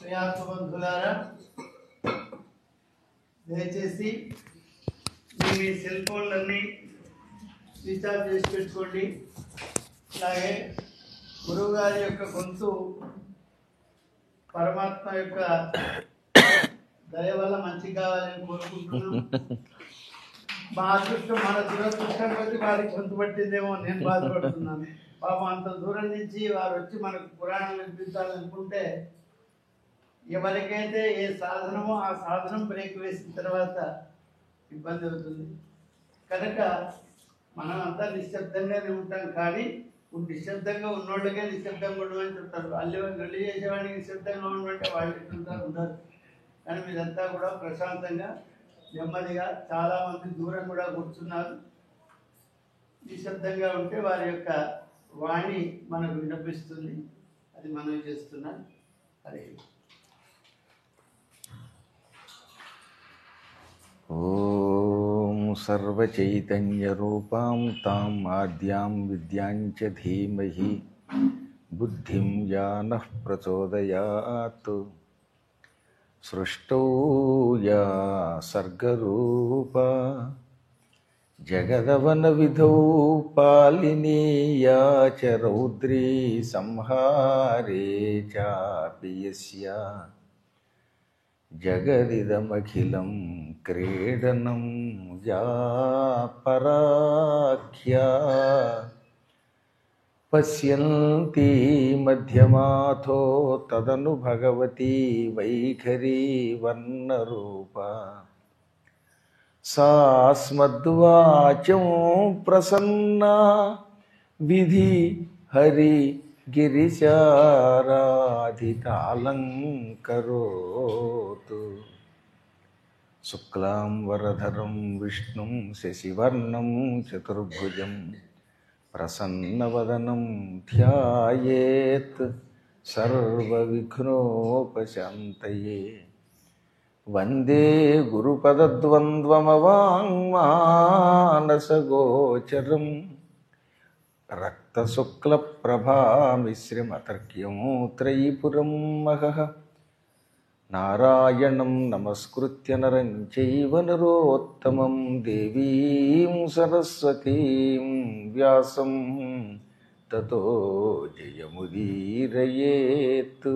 ప్రియాత్మబంధులారా దయచేసి మీ మీ సెల్ ఫోన్లన్నీ స్విచ్ ఆఫ్ చేసి పెట్టుకోండి అలాగే గురువు గారి యొక్క గొంతు పరమాత్మ యొక్క దయ వల్ల మంచి కావాలని కోరుకుంటున్నాం మా అదృష్టం మన దురదృష్టం కొద్ది వారికి గొంతు పట్టిందేమో నేను బాధపడుతున్నాను పాపం అంత దూరం నుంచి వారు వచ్చి మనకు పురాణం వినిపించాలనుకుంటే ఎవరికైతే ఏ సాధనమో ఆ సాధనం బ్రేక్ వేసిన తర్వాత ఇబ్బంది అవుతుంది కనుక మనం అంతా నిశ్శబ్దంగానే ఉంటాం కానీ ఇప్పుడు నిశ్శబ్దంగా ఉన్నోళ్ళకే నిశ్శబ్దంగా ఉండమని చెప్తారు అల్లి గల్లి చేసేవాడికి నిశ్శబ్దంగా ఉండమంటే వాళ్ళు ఎట్లుంటారు ఉండరు కానీ మీరంతా కూడా ప్రశాంతంగా నెమ్మదిగా చాలామంది దూరం కూడా కూర్చున్నారు నిశ్శబ్దంగా ఉంటే వారి యొక్క వాణి మనకు వినిపిస్తుంది అది మనం చేస్తున్నాం హరి ఓం సర్వచైతన్యరూపాం తాం ఆద్యాం విద్యాం చ ధీమహి బుద్ధిం యానః ప్రచోదయాత్ సృష్టౌ యా సర్గరూపా జగదవన విధౌ పాలినీ యా చ రౌద్రీ సంహారే చాపి యస్యా జగదిదమఖిలం క్రీడనం యా పరాఖ్యా పశ్యంతి మధ్యమాథో తదను భగవతి వైఖరీ వర్ణరూప సాస్మద్వాచం ప్రసన్నా విధి హరి గిరిచారాధితాలంకరోతు శుక్లాం వరధరం విష్ణుం శశివర్ణం చతుర్భుజం ప్రసన్నవదనం ధ్యాయేత్ సర్వవిఘ్నోపశాంతయే వందే గురుపదద్వంద్వమవాङ्మానసగోచరం రక్తశుక్లప్రభామిశ్రమతర్క్యం త్రైపురం మహః నారాయణం నమస్కృత్య నరం చైవ నరోత్తమం దేవీం సరస్వతీం వ్యాసం తతో జయముదీరయేత్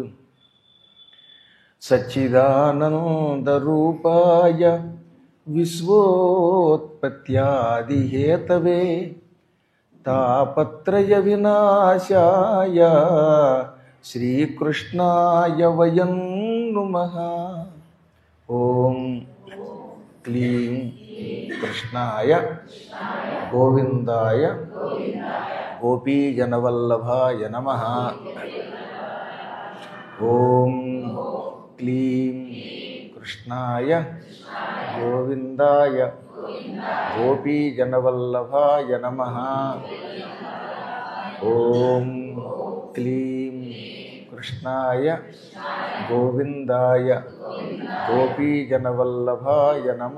సచ్చిదానందరూపాయ విశ్వోత్పత్యాదిహేతవే తాపత్రయ వినాశాయ శ్రీకృష్ణాయ వయం నుమః ఓం క్లీం కృష్ణాయ గోవిందాయ గోపీజనవల్లభాయ నమః ఓం క్లీం కృష్ణాయ గోవిందాయ గోపీజనవల్లభాయ నమ ఓం క్లీం కృష్ణాయ గోవిందాయ గోపీజనవల్లభాయ నమ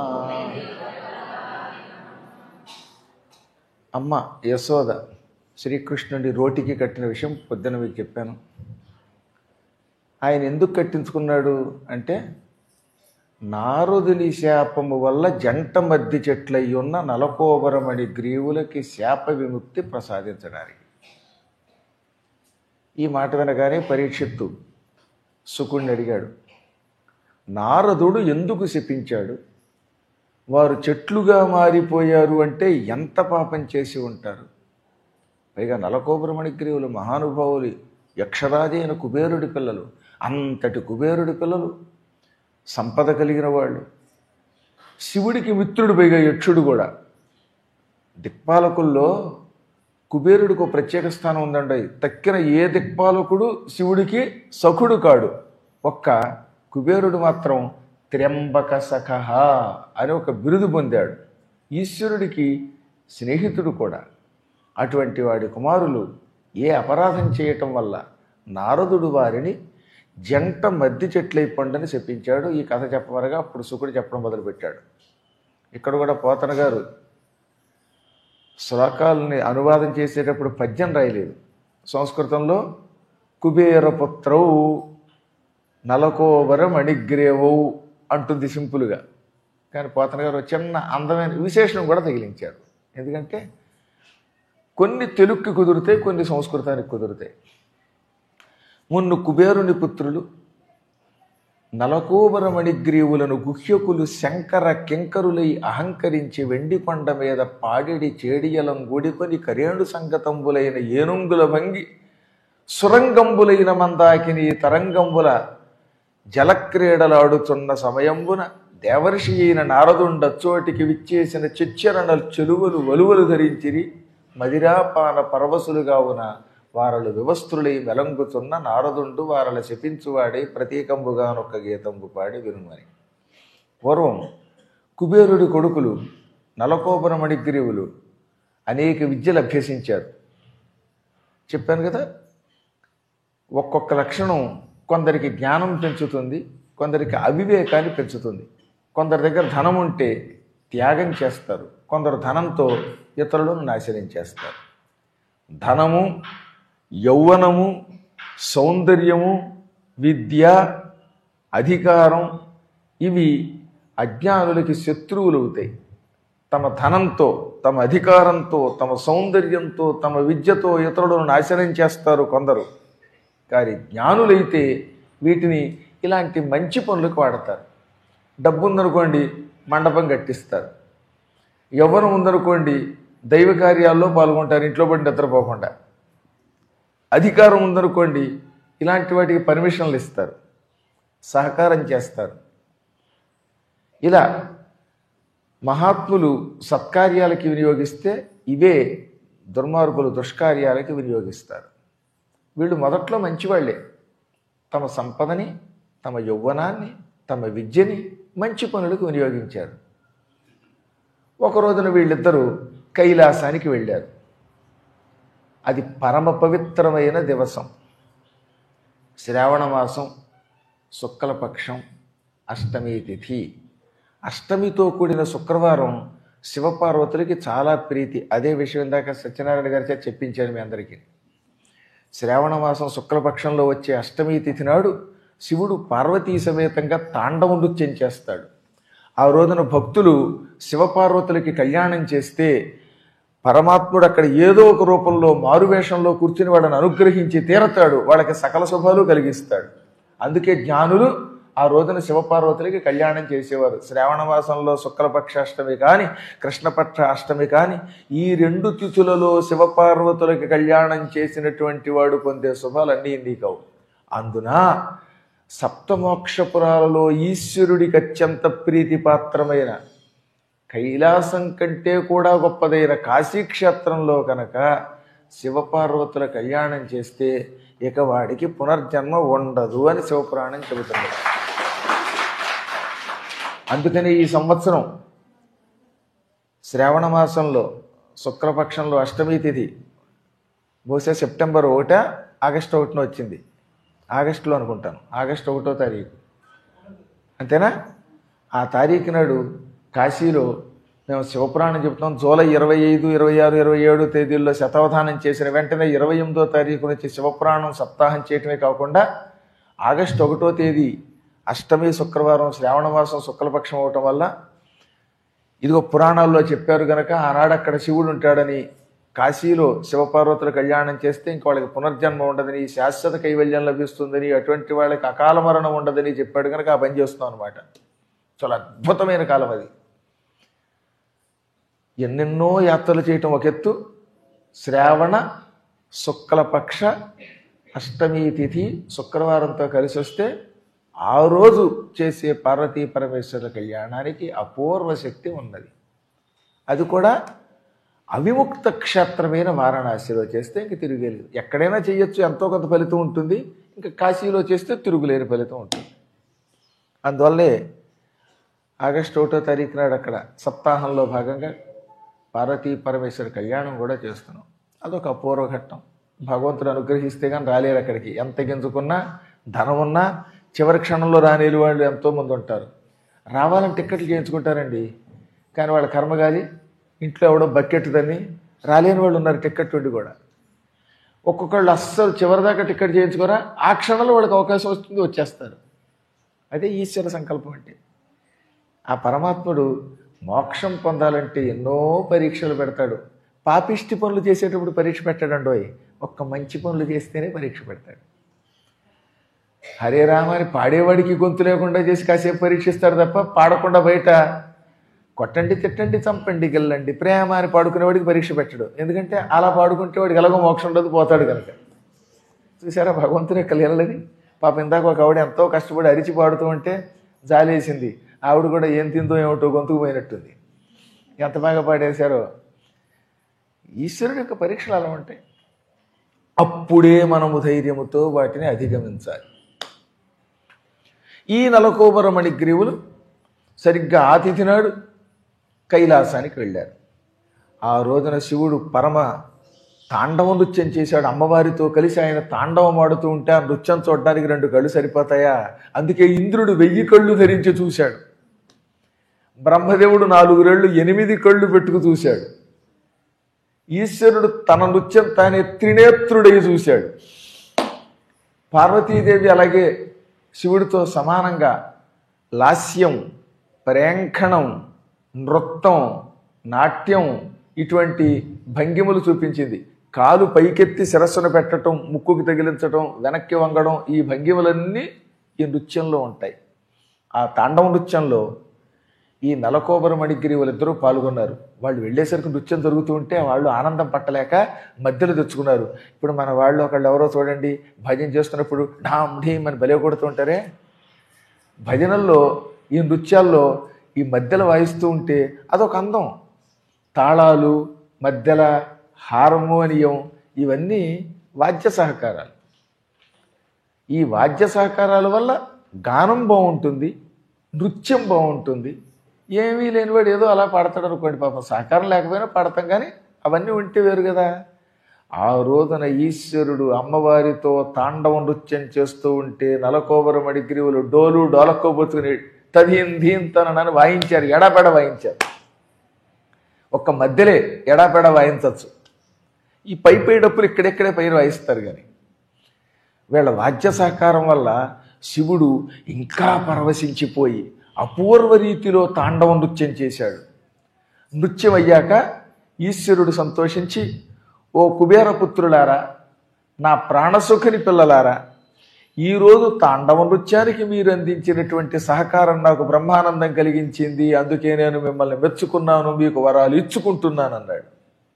అమ్మ యశోద శ్రీకృష్ణుడి రోటికి కట్టిన విషయం పొద్దున మీకు చెప్పాను ఆయన ఎందుకు కట్టించుకున్నాడు అంటే నారదుని శాపము వల్ల జంట మధ్య చెట్లయి ఉన్న నలకోబరమణి గ్రీవులకి శాప విముక్తి ప్రసాదించడానికి ఈ మాట వినగానే పరీక్షిత్తు సుకుణ్ణి అడిగాడు నారదుడు ఎందుకు శపించాడు వారు చెట్లుగా మారిపోయారు అంటే ఎంత పాపం చేసి ఉంటారు పైగా నలకోబరమణి గ్రీవులు మహానుభావులు యక్షరాజు అయిన కుబేరుడి పిల్లలు అంతటి కుబేరుడి పిల్లలు సంపద కలిగిన వాళ్ళు శివుడికి మిత్రుడు పైగా యక్షుడు కూడా దిక్పాలకుల్లో కుబేరుడికి ఒక ప్రత్యేక స్థానం ఉందండి తక్కిన ఏ దిక్పాలకుడు శివుడికి సఖుడు కాడు ఒక్క కుబేరుడు మాత్రం త్ర్యంబక సఖహ అని ఒక బిరుదు పొందాడు ఈశ్వరుడికి స్నేహితుడు కూడా అటువంటి వాడి కుమారులు ఏ అపరాధం చేయటం వల్ల నారదుడు వారిని జంట మద్ది చెట్లై పండని చెప్పించాడు ఈ కథ చెప్పమనగా అప్పుడు శుకుడు చెప్పడం మొదలుపెట్టాడు ఇక్కడ కూడా పోతన గారు శ్లోకాలని అనువాదం చేసేటప్పుడు పద్యం రాయలేదు సంస్కృతంలో కుబేరపుత్రౌ నలకోబర మణిగ్రేవౌ అంటుంది సింపుల్గా కానీ పోతన గారు ఒక చిన్న అందమైన విశేషణం కూడా తగిలించారు ఎందుకంటే కొన్ని తెలుగుకి కుదురుతాయి కొన్ని సంస్కృతానికి కుదురుతాయి మున్ను కుబేరుని పుత్రులు నలకోబర మణిగ్రీవులను గుహ్యకులు శంకర కింకరులై అహంకరించి వెండి కొండ మీద పాడిడి చేడియలం గూడికొని కరేణు సంగతంబులైన ఏనుంగుల భంగి సురంగంబులైన మందాకిని తరంగంబుల జలక్రీడలాడుతున్న సమయంబున దేవర్షి అయిన నారదుండచ్చోటికి విచ్చేసిన చిచ్చరణ చెలువలు వలువలు ధరించిరి మదిరాపాన పరవశులుగా ఉన్న వారలు వివస్త్రులై మెలంగుతున్న నారదుండు వారల శపించువాడై ప్రతీకంబుగానొక్క గీతంబు పాడి వినుమని పూర్వం కుబేరుడి కొడుకులు నలకోపర మణిగ్రీవులు అనేక విద్యలు అభ్యసించారు చెప్పాను కదా ఒక్కొక్క లక్షణం కొందరికి జ్ఞానం పెంచుతుంది కొందరికి అవివేకాన్ని పెంచుతుంది కొందరి దగ్గర ధనం ఉంటే త్యాగం చేస్తారు కొందరు ధనంతో ఇతరులను నాశనం చేస్తారు ధనము యౌవనము సౌందర్యము విద్య అధికారం ఇవి అజ్ఞానులకి శత్రువులు అవుతాయి తమ ధనంతో తమ అధికారంతో తమ సౌందర్యంతో తమ విద్యతో ఇతరులను నాశనం చేస్తారు కొందరు కానీ జ్ఞానులైతే వీటిని ఇలాంటి మంచి పనులకు వాడతారు డబ్బు ఉందనుకోండి మండపం కట్టిస్తారు యవ్వనం ఉందనుకోండి దైవ కార్యాల్లో పాల్గొంటారు ఇంట్లో పడి నిద్రపోకుండా అధికారం ఉందనుకోండి ఇలాంటి వాటికి పర్మిషన్లు ఇస్తారు సహకారం చేస్తారు ఇలా మహాత్ములు సత్కార్యాలకి వినియోగిస్తే ఇవే దుర్మార్గులు దుష్కార్యాలకి వినియోగిస్తారు వీళ్ళు మొదట్లో మంచివాళ్లే తమ సంపదని తమ యౌవనాన్ని తమ విద్యని మంచి పనులకు వినియోగించారు ఒక రోజున వీళ్ళిద్దరూ కైలాసానికి వెళ్ళారు అది పరమ పవిత్రమైన దివసం శ్రావణ మాసం శుక్లపక్షం అష్టమి తిథి అష్టమితో కూడిన శుక్రవారం శివపార్వతులకి చాలా ప్రీతి అదే విషయం దాకా సత్యనారాయణ గారి చేత చెప్పించాను మీ అందరికీ శ్రావణ మాసం శుక్లపక్షంలో వచ్చే అష్టమి తిథి నాడు శివుడు పార్వతీ సమేతంగా తాండవ నృత్యం చేస్తాడు ఆ రోజున భక్తులు శివపార్వతులకి కళ్యాణం చేస్తే పరమాత్ముడు అక్కడ ఏదో ఒక రూపంలో మారువేషంలో కూర్చుని వాళ్ళని అనుగ్రహించి తీరతాడు వాళ్ళకి సకల శుభాలు కలిగిస్తాడు అందుకే జ్ఞానులు ఆ రోజున శివపార్వతులకి కళ్యాణం చేసేవారు శ్రావణ మాసంలో శుక్లపక్ష అష్టమి కానీ కృష్ణపక్ష అష్టమి కానీ ఈ రెండు తిథులలో శివపార్వతులకి కళ్యాణం చేసినటువంటి వాడు పొందే శుభాలన్నీ నీకవు అందున సప్తమోక్షపురాలలో ఈశ్వరుడికి అత్యంత ప్రీతిపాత్రమైన కైలాసం కంటే కూడా గొప్పదైన కాశీక్షేత్రంలో కనుక శివపార్వతుల కళ్యాణం చేస్తే ఇక వాడికి పునర్జన్మ ఉండదు అని శివపురాణం చెబుతుంది అందుకని ఈ సంవత్సరం శ్రావణ మాసంలో శుక్లపక్షంలో అష్టమి తిథి బహుశా సెప్టెంబర్ ఒకట ఆగస్టు ఒకటిన వచ్చింది ఆగస్టులో అనుకుంటాను ఆగస్టు ఒకటో తారీఖు అంతేనా ఆ తారీఖు నాడు కాశీలో మేము శివపురాణం చెప్తాం జూలై ఇరవై ఐదు ఇరవై ఆరు ఇరవై ఏడు తేదీల్లో శతావధానం చేసిన వెంటనే ఇరవై ఎనిమిదో తారీఖు నుంచి శివపురాణం సప్తాహం చేయటమే కాకుండా ఆగస్టు ఒకటో తేదీ అష్టమి శుక్రవారం శ్రావణ మాసం శుక్లపక్షం అవటం వల్ల ఇదిగో పురాణాల్లో చెప్పారు గనక ఆనాడు అక్కడ శివుడు ఉంటాడని కాశీలో శివపార్వతుల కళ్యాణం చేస్తే ఇంక వాళ్ళకి పునర్జన్మ ఉండదని శాశ్వత కైవల్యం లభిస్తుందని అటువంటి వాళ్ళకి అకాల మరణం ఉండదని చెప్పాడు కనుక ఆ పని చేస్తాం అనమాట చాలా అద్భుతమైన కాలం అది ఎన్నెన్నో యాత్రలు చేయటం ఒక ఎత్తు శ్రావణ శుక్లపక్ష అష్టమి తిథి శుక్రవారంతో కలిసి వస్తే ఆ రోజు చేసే పార్వతీ పరమేశ్వర కళ్యాణానికి అపూర్వ శక్తి ఉన్నది అది కూడా అవిముక్త క్షేత్రమైన వారణాసిలో చేస్తే ఇంక తిరిగేలేదు ఎక్కడైనా చేయొచ్చు ఎంతో కొంత ఫలితం ఉంటుంది ఇంకా కాశీలో చేస్తే తిరుగులేని ఫలితం ఉంటుంది అందువల్లే ఆగస్టు ఒకటో తారీఖు నాడు అక్కడ సప్తాహంలో భాగంగా పార్వతీ పరమేశ్వర కళ్యాణం కూడా చేస్తున్నాం అదొక అపూర్వ ఘట్టం భగవంతుడు అనుగ్రహిస్తే కానీ రాలేరు అక్కడికి ఎంత గింజుకున్నా ధనం ఉన్నా చివరి క్షణంలో రానేలు వాళ్ళు ఎంతోమంది ఉంటారు రావాలని టిక్కెట్లు చేయించుకుంటారండి కానీ వాళ్ళ కర్మగాలి ఇంట్లో ఎవడో బకెట్ దాన్ని రాలేని వాళ్ళు ఉన్నారు టిక్కెట్ ఉండి కూడా ఒక్కొక్కళ్ళు అస్సలు చివరిదాకా టిక్కెట్ చేయించుకోరా ఆ క్షణంలో వాళ్ళకి అవకాశం వస్తుంది వచ్చేస్తారు అదే ఈశ్వర సంకల్పం అంటే ఆ పరమాత్ముడు మోక్షం పొందాలంటే ఎన్నో పరీక్షలు పెడతాడు పాపిష్టి పనులు చేసేటప్పుడు పరీక్ష పెట్టడండోయ్ ఒక్క మంచి పనులు చేస్తేనే పరీక్ష పెడతాడు హరే రామ అని పాడేవాడికి గొంతు లేకుండా చేసి కాసేపు పరీక్షిస్తాడు తప్ప పాడకుండా బయట కొట్టండి తిట్టండి చంపండి గెల్లండి ప్రేమ అని పాడుకునేవాడికి పరీక్ష పెట్టడు ఎందుకంటే అలా పాడుకుంటే వాడికి ఎలాగో మోక్షం ఉండదు పోతాడు కనుక చూసారా భగవంతుని యొక్క లీలది పాప ఇందాక ఒక ఆవిడ ఎంతో కష్టపడి అరిచి పాడుతూ ఉంటే జాలేసింది ఆవిడ కూడా ఏం తిందో ఏమిటో గొంతుకు పోయినట్టుంది ఎంత బాగా పాడేశారో ఈశ్వరుడు యొక్క పరీక్షలు అలా ఉంటాయి అప్పుడే మనము ధైర్యముతో వాటిని అధిగమించాలి ఈ నలకోబర మణిగ్రీవులు సరిగ్గా ఆతిథి నాడు కైలాసానికి వెళ్ళారు ఆ రోజున శివుడు పరమ తాండవ నృత్యం చేశాడు అమ్మవారితో కలిసి ఆయన తాండవం ఆడుతూ ఉంటే ఆ నృత్యం చూడడానికి రెండు కళ్ళు సరిపోతాయా అందుకే ఇంద్రుడు వెయ్యి కళ్ళు ధరించి చూశాడు బ్రహ్మదేవుడు నాలుగు రెళ్ళు ఎనిమిది కళ్ళు పెట్టుకు చూశాడు ఈశ్వరుడు తన నృత్యం తానే త్రినేత్రుడై చూశాడు పార్వతీదేవి అలాగే శివుడితో సమానంగా లాస్యం ప్రేంఖణం నృత్యం నాట్యం ఇటువంటి భంగిమలు చూపించింది కాలు పైకెత్తి శిరస్సును పెట్టడం ముక్కుకి తగిలించడం వెనక్కి వంగడం ఈ భంగిమలన్నీ ఈ నృత్యంలో ఉంటాయి ఆ తాండవ నృత్యంలో ఈ నలకోబర మణిగిరివులిద్దరూ పాల్గొన్నారు వాళ్ళు వెళ్ళేసరికి నృత్యం జరుగుతూ ఉంటే వాళ్ళు ఆనందం పట్టలేక మధ్యలో తెచ్చుకున్నారు ఇప్పుడు మన వాళ్ళు ఒకళ్ళు ఎవరో చూడండి భజన చేస్తున్నప్పుడు ఢామ్ ఢీమ్ అని బలే కొడుతూ ఉంటారే భజనల్లో ఈ నృత్యాల్లో ఈ మధ్యలో వాయిస్తూ ఉంటే అదొక అందం తాళాలు మధ్యల హార్మోనియం ఇవన్నీ వాద్య సహకారాలు ఈ వాద్య సహకారాల వల్ల గానం బాగుంటుంది నృత్యం బాగుంటుంది ఏమీ లేనివాడు ఏదో అలా పాడతాడు అనుకోండి పాపం సహకారం లేకపోయినా పాడతాం కానీ అవన్నీ ఉంటే వేరు కదా ఆ రోజున ఈశ్వరుడు అమ్మవారితో తాండవ నృత్యం చేస్తూ ఉంటే నలకోబర మడిగ్రీవులు డోలు డోలకోబోతుకుని తదీన్ ధీన్ తనని వాయించారు ఎడపెడ వాయించారు ఒక్క మధ్యలే ఎడాపెడ వాయించవచ్చు ఈ పై పై డప్పులు ఇక్కడెక్కడే పైన వాయిస్తారు కానీ వీళ్ళ వాద్య సహకారం వల్ల శివుడు ఇంకా పరవశించిపోయి అపూర్వ రీతిలో తాండవ నృత్యం చేశాడు నృత్యం అయ్యాక ఈశ్వరుడు సంతోషించి ఓ కుబేరపుత్రులారా నా ప్రాణసుఖని పిల్లలారా ఈరోజు తాండవ నృత్యానికి మీరు అందించినటువంటి సహకారం నాకు బ్రహ్మానందం కలిగించింది అందుకే నేను మిమ్మల్ని మెచ్చుకున్నాను మీకు వరాలు ఇచ్చుకుంటున్నాను అన్నాడు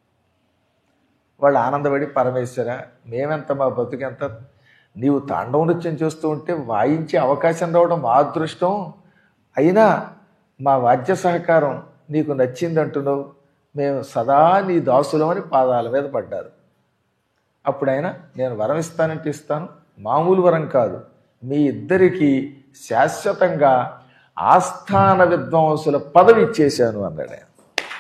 వాళ్ళు ఆనందపడి పరమేశ్వర మేమెంత మా బతుకెంత నీవు తాండవ నృత్యం చేస్తూ ఉంటే వాయించే అవకాశం రావడం మా అదృష్టం అయినా మా వాద్య సహకారం నీకు నచ్చింది అంటున్నావు మేము సదా నీ దాసులమని పాదాల మీద పడ్డారు అప్పుడైనా నేను వరం ఇస్తానంటే ఇస్తాను మామూలు వరం కాదు మీ ఇద్దరికీ శాశ్వతంగా ఆస్థాన విద్వాంసుల పదవి ఇచ్చేశాను అన్నాడు ఆయన.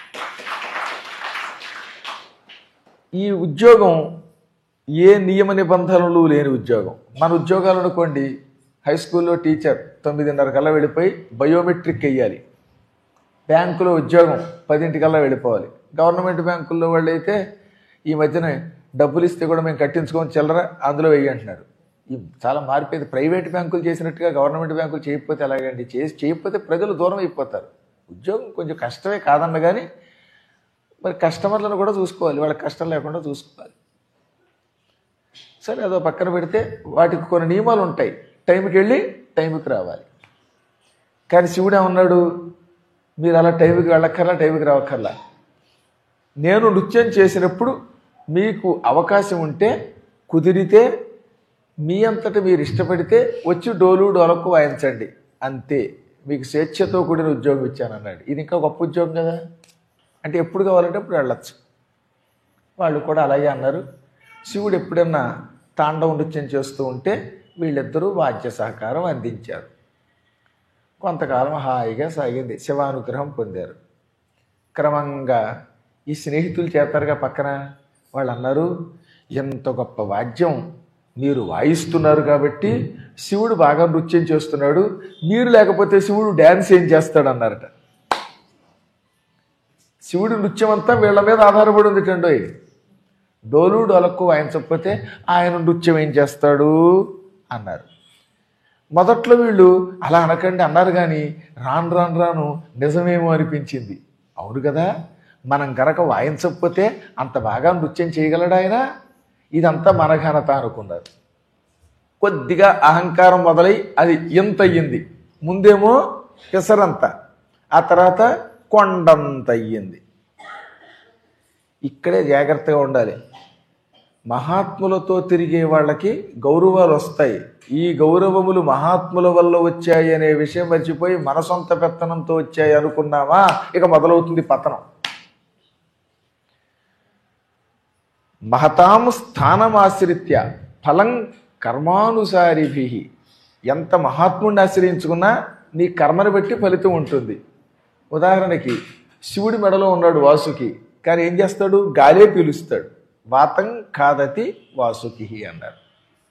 ఈ ఉద్యోగం ఏ నియమ నిబంధనలు లేని ఉద్యోగం మన ఉద్యోగాలు అనుకోండి హై స్కూల్లో టీచర్ తొమ్మిదిన్నర కల్లా వెళ్ళిపోయి బయోమెట్రిక్ వెయ్యాలి బ్యాంకులో ఉద్యోగం పదింటికల్లా వెళ్ళిపోవాలి గవర్నమెంట్ బ్యాంకుల్లో వాళ్ళు అయితే ఈ మధ్యన డబ్బులు ఇస్తే కూడా మేము కట్టించుకొని చిల్లర అందులో వెయ్యి అంటున్నారు ఈ చాలా మారిపోయింది ప్రైవేట్ బ్యాంకులు చేసినట్టుగా గవర్నమెంట్ బ్యాంకులు చేయకపోతే ఎలాగండి చేసి చేయకపోతే ప్రజలు దూరం అయిపోతారు ఉద్యోగం కొంచెం కష్టమే కాదన్న కానీ మరి కస్టమర్లను కూడా చూసుకోవాలి వాళ్ళకి కష్టం లేకుండా చూసుకోవాలి సరే అదో పక్కన పెడితే వాటికి కొన్ని నియమాలు ఉంటాయి టైంకి వెళ్ళి టైంకి రావాలి కానీ శివుడు ఏమన్నాడు మీరు అలా టైంకి వెళ్ళక్కర్లా టైంకి రావక్కర్లా నేను నృత్యం చేసినప్పుడు మీకు అవకాశం ఉంటే కుదిరితే మీ అంతట మీరు ఇష్టపడితే వచ్చి డోలు డోలకు వాయించండి అంతే మీకు స్వేచ్ఛతో కూడిన ఉద్యోగం ఇచ్చాను అన్నాడు ఇది ఇంకా గొప్ప ఉద్యోగం కదా అంటే ఎప్పుడు కావాలంటే అప్పుడు వెళ్ళచ్చు వాళ్ళు కూడా అలాగే అన్నారు శివుడు ఎప్పుడన్నా తాండవ నృత్యం చేస్తూ ఉంటే వీళ్ళిద్దరూ వాద్య సహకారం అందించారు కొంతకాలం హాయిగా సాగింది శివానుగ్రహం పొందారు క్రమంగా ఈ స్నేహితులు చేస్తారుగా పక్కన వాళ్ళు అన్నారు ఎంత గొప్ప వాద్యం మీరు వాయిస్తున్నారు కాబట్టి శివుడు బాగా నృత్యం చేస్తున్నాడు మీరు లేకపోతే శివుడు డ్యాన్స్ ఏం చేస్తాడు అన్నారట శివుడి నృత్యం అంతా వీళ్ళ మీద ఆధారపడి ఉంది టండోయ్ డోలు డోలకు వాయించకపోతే ఆయన నృత్యం ఏం చేస్తాడు అన్నారు మొదట్లో వీళ్ళు అలా అనకండి అన్నారు కానీ రాను రాను రాను నిజమేమో అనిపించింది అవును కదా మనం గనక వాయించకపోతే అంత బాగా నృత్యం చేయగలడా ఆయన ఇదంతా మన ఘనత అనుకున్నారు కొద్దిగా అహంకారం మొదలై అది ఇంత అయ్యింది ముందేమో పెసరంత ఆ తర్వాత కొండంత అయ్యింది ఇక్కడే జాగ్రత్తగా ఉండాలి మహాత్ములతో తిరిగే వాళ్ళకి గౌరవాలు వస్తాయి ఈ గౌరవములు మహాత్ముల వల్ల వచ్చాయి అనే విషయం మర్చిపోయి మన సొంత పెత్తనంతో వచ్చాయి అనుకున్నామా ఇక మొదలవుతుంది పతనం మహతాం స్థానమాశ్రిత్య ఫలం కర్మానుసారిభి ఎంత మహాత్ముడిని ఆశ్రయించుకున్నా నీ కర్మను బట్టి ఫలితం ఉంటుంది ఉదాహరణకి శివుడి మెడలో ఉన్నాడు వాసుకి కానీ ఏం చేస్తాడు గాలే పీలుస్తాడు వాతం కాదతి వాసుకి అన్నారు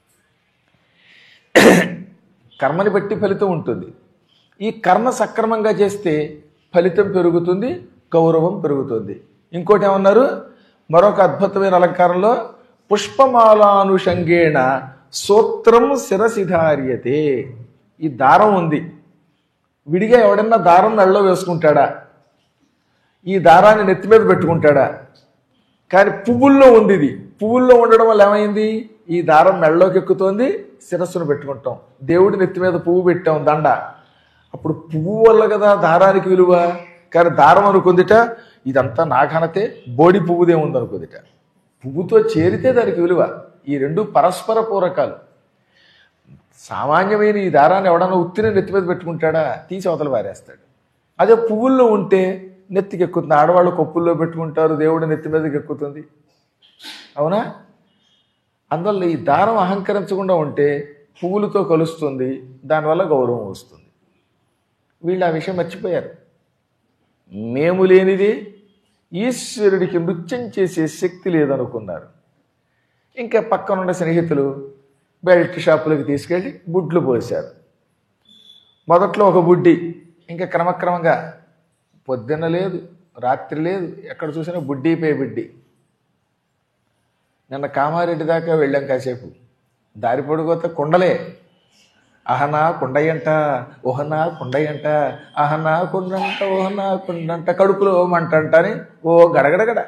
కర్మని బట్టి ఫలితం ఉంటుంది ఈ కర్మ సక్రమంగా చేస్తే ఫలితం పెరుగుతుంది గౌరవం పెరుగుతుంది ఇంకోటి ఏమన్నారు మరొక అద్భుతమైన అలంకారంలో పుష్పమాలానుషంగేణ సూత్రం శిరసిధార్యతే ఈ దారం ఉంది విడిగా ఎవడన్నా దారం మెడలో వేసుకుంటాడా ఈ దారాన్ని నెత్తి మీద పెట్టుకుంటాడా కానీ పువ్వుల్లో ఉంది ఇది పువ్వుల్లో ఉండడం వల్ల ఏమైంది ఈ దారం మెడలోకి ఎక్కుతోంది శిరస్సును పెట్టుకుంటాం దేవుడి నెత్తి మీద పువ్వు పెట్టాం దండ అప్పుడు పువ్వు వల్ల కదా దారానికి విలువ కానీ దారం అనుకుందిట ఇదంతా నా ఘనతే బోడి పువ్వుదే ఉందనుకుందిట పువ్వుతో చేరితే దానికి విలువ ఈ రెండు పరస్పర పూరకాలు సామాన్యమైన ఈ దారాన్ని ఎవడన్నా ఉత్తిని నెత్తి మీద పెట్టుకుంటాడా తీసి అవతల పారేస్తాడు అదే పువ్వుల్లో ఉంటే నెత్తికి ఎక్కుతుంది ఆడవాళ్ళు కొప్పుల్లో పెట్టుకుంటారు దేవుడు నెత్తి మీదకి ఎక్కుతుంది అవునా అందువల్ల ఈ దారం అహంకరించకుండా ఉంటే పువ్వులతో కలుస్తుంది దానివల్ల గౌరవం వస్తుంది వీళ్ళు ఆ విషయం మర్చిపోయారు మేము లేనిది ఈశ్వరుడికి నృత్యం చేసే శక్తి లేదనుకున్నారు ఇంకా పక్కనున్న స్నేహితులు బెల్ట్ షాపులకు తీసుకెళ్ళి బుడ్లు పోశారు మొదట్లో ఒక బుడ్డి ఇంకా క్రమక్రమంగా పొద్దున్న లేదు రాత్రి లేదు ఎక్కడ చూసినా బుడ్డి పే బుడ్డి నిన్న కామారెడ్డి దాకా వెళ్ళాం కాసేపు దారి పొడుగోత కుండలే అహనా కుండయంట ఓహనా కుండయంట అహనా కుండంట ఓహనా కుండంట కడుపులో మంటంట అని ఓ గడగడగడ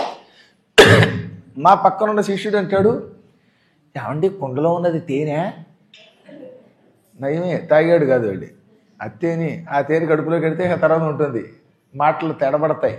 మా పక్కనున్న శిష్యుడు అంటాడు ఏమండి కుండలో ఉన్నది తేనె నయమే తాగాడు కాదు వెళ్ళి ఆ తేనె ఆ తేనె కడుపులో కడితే ఇక తర్వాత ఉంటుంది మాటలు తెడబడతాయి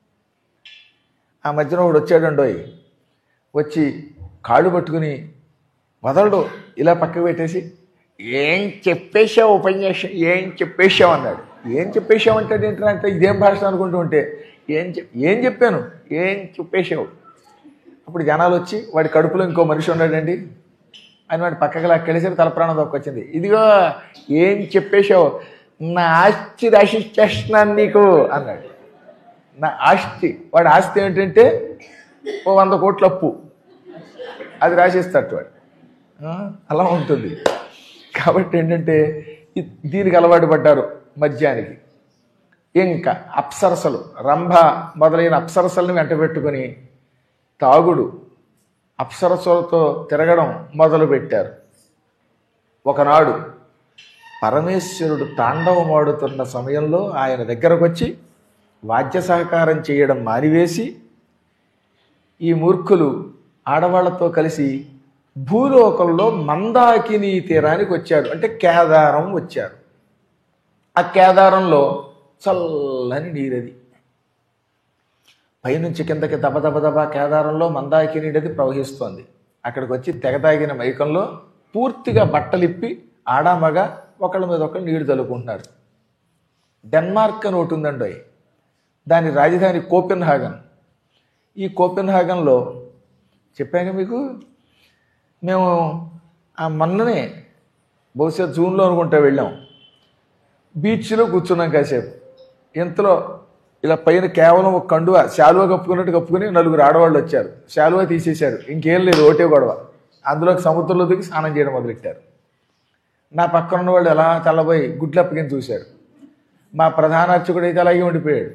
ఆ మధ్యన ఒకడు వచ్చాడండోయ్ వచ్చి కాళ్ళు పట్టుకుని వదలడు ఇలా పక్కకు పెట్టేసి ఏం చెప్పేశావు ఉపన్యాసం ఏం చెప్పేశావు అన్నాడు ఏం చెప్పేశావు అంటే ఏంటంటే అంటే ఇదేం భాష అనుకుంటూ ఉంటే ఏం చెప్ ఏం చెప్పాను ఏం చెప్పేశావు అప్పుడు జనాలు వచ్చి వాడి కడుపులో ఇంకో మనిషి ఉన్నాడండి అని వాడి పక్కకి లాక్కెళ్ళేసరికి తల ప్రాణం దొక్కొచ్చింది ఇదిగో ఏం చెప్పేశావు నా ఆస్తి రాసిచ్చేస్తున్నాను నీకు అన్నాడు నా ఆస్తి వాడి ఆస్తి ఏంటంటే ఓ వంద కోట్ల అప్పు అది రాసిస్తాడు వాడు ఆ, అలా ఉంటుంది కాబట్టి ఏంటంటే ఇ- దీనికి అలవాటు పడ్డారు మద్యానికి ఇంకా అప్సరసలు రంభ మొదలైన అప్సరసలను వెంట పెట్టుకొని తాగుడు అప్సరసలతో తిరగడం మొదలుపెట్టారు ఒకనాడు పరమేశ్వరుడు తాండవమాడుతున్న సమయంలో ఆయన దగ్గరకు వచ్చి వాద్య సహకారం చేయడం మానివేసి ఈ మూర్ఖులు ఆడవాళ్లతో కలిసి భూలోకంలో మందాకిని తీరానికి వచ్చారు అంటే కేదారం వచ్చారు ఆ కేదారంలో చల్లని నీరది పైనుంచి కిందకి దబ దబ దబ కేదారంలో మందాకిని నది ప్రవహిస్తోంది అక్కడికి వచ్చి తెగతాగిన మైకంలో పూర్తిగా బట్టలిప్పి ఆడామగ ఒకళ్ళ మీద ఒకళ్ళు నీళ్లు చల్లుకుంటున్నారు డెన్మార్క్ అని ఒకటి ఉందండి దాని రాజధాని కోపెన్హాగన్ ఈ కోపెన్హాగన్లో చెప్పాక మీకు మేము ఆ మొన్ననే బహుశా జూన్లో అనుకుంటా వెళ్ళాం బీచ్లో కూర్చున్నాం కాసేపు ఇంతలో ఇలా పైన కేవలం ఒక కండువ శాలువా కప్పుకున్నట్టు కప్పుకుని నలుగురు ఆడవాళ్ళు వచ్చారు శాలువా తీసేశారు ఇంకేం లేదు ఒకటే గొడవ అందులోకి సముద్రంలో దిగి స్నానం చేయడం మొదలెట్టారు నా పక్కన ఉన్న వాళ్ళు ఎలా తెల్లబోయి గుడ్లు అప్పగిన చూశారు మా ప్రధాన అర్చకుడు అయితే అలాగే ఉండిపోయాడు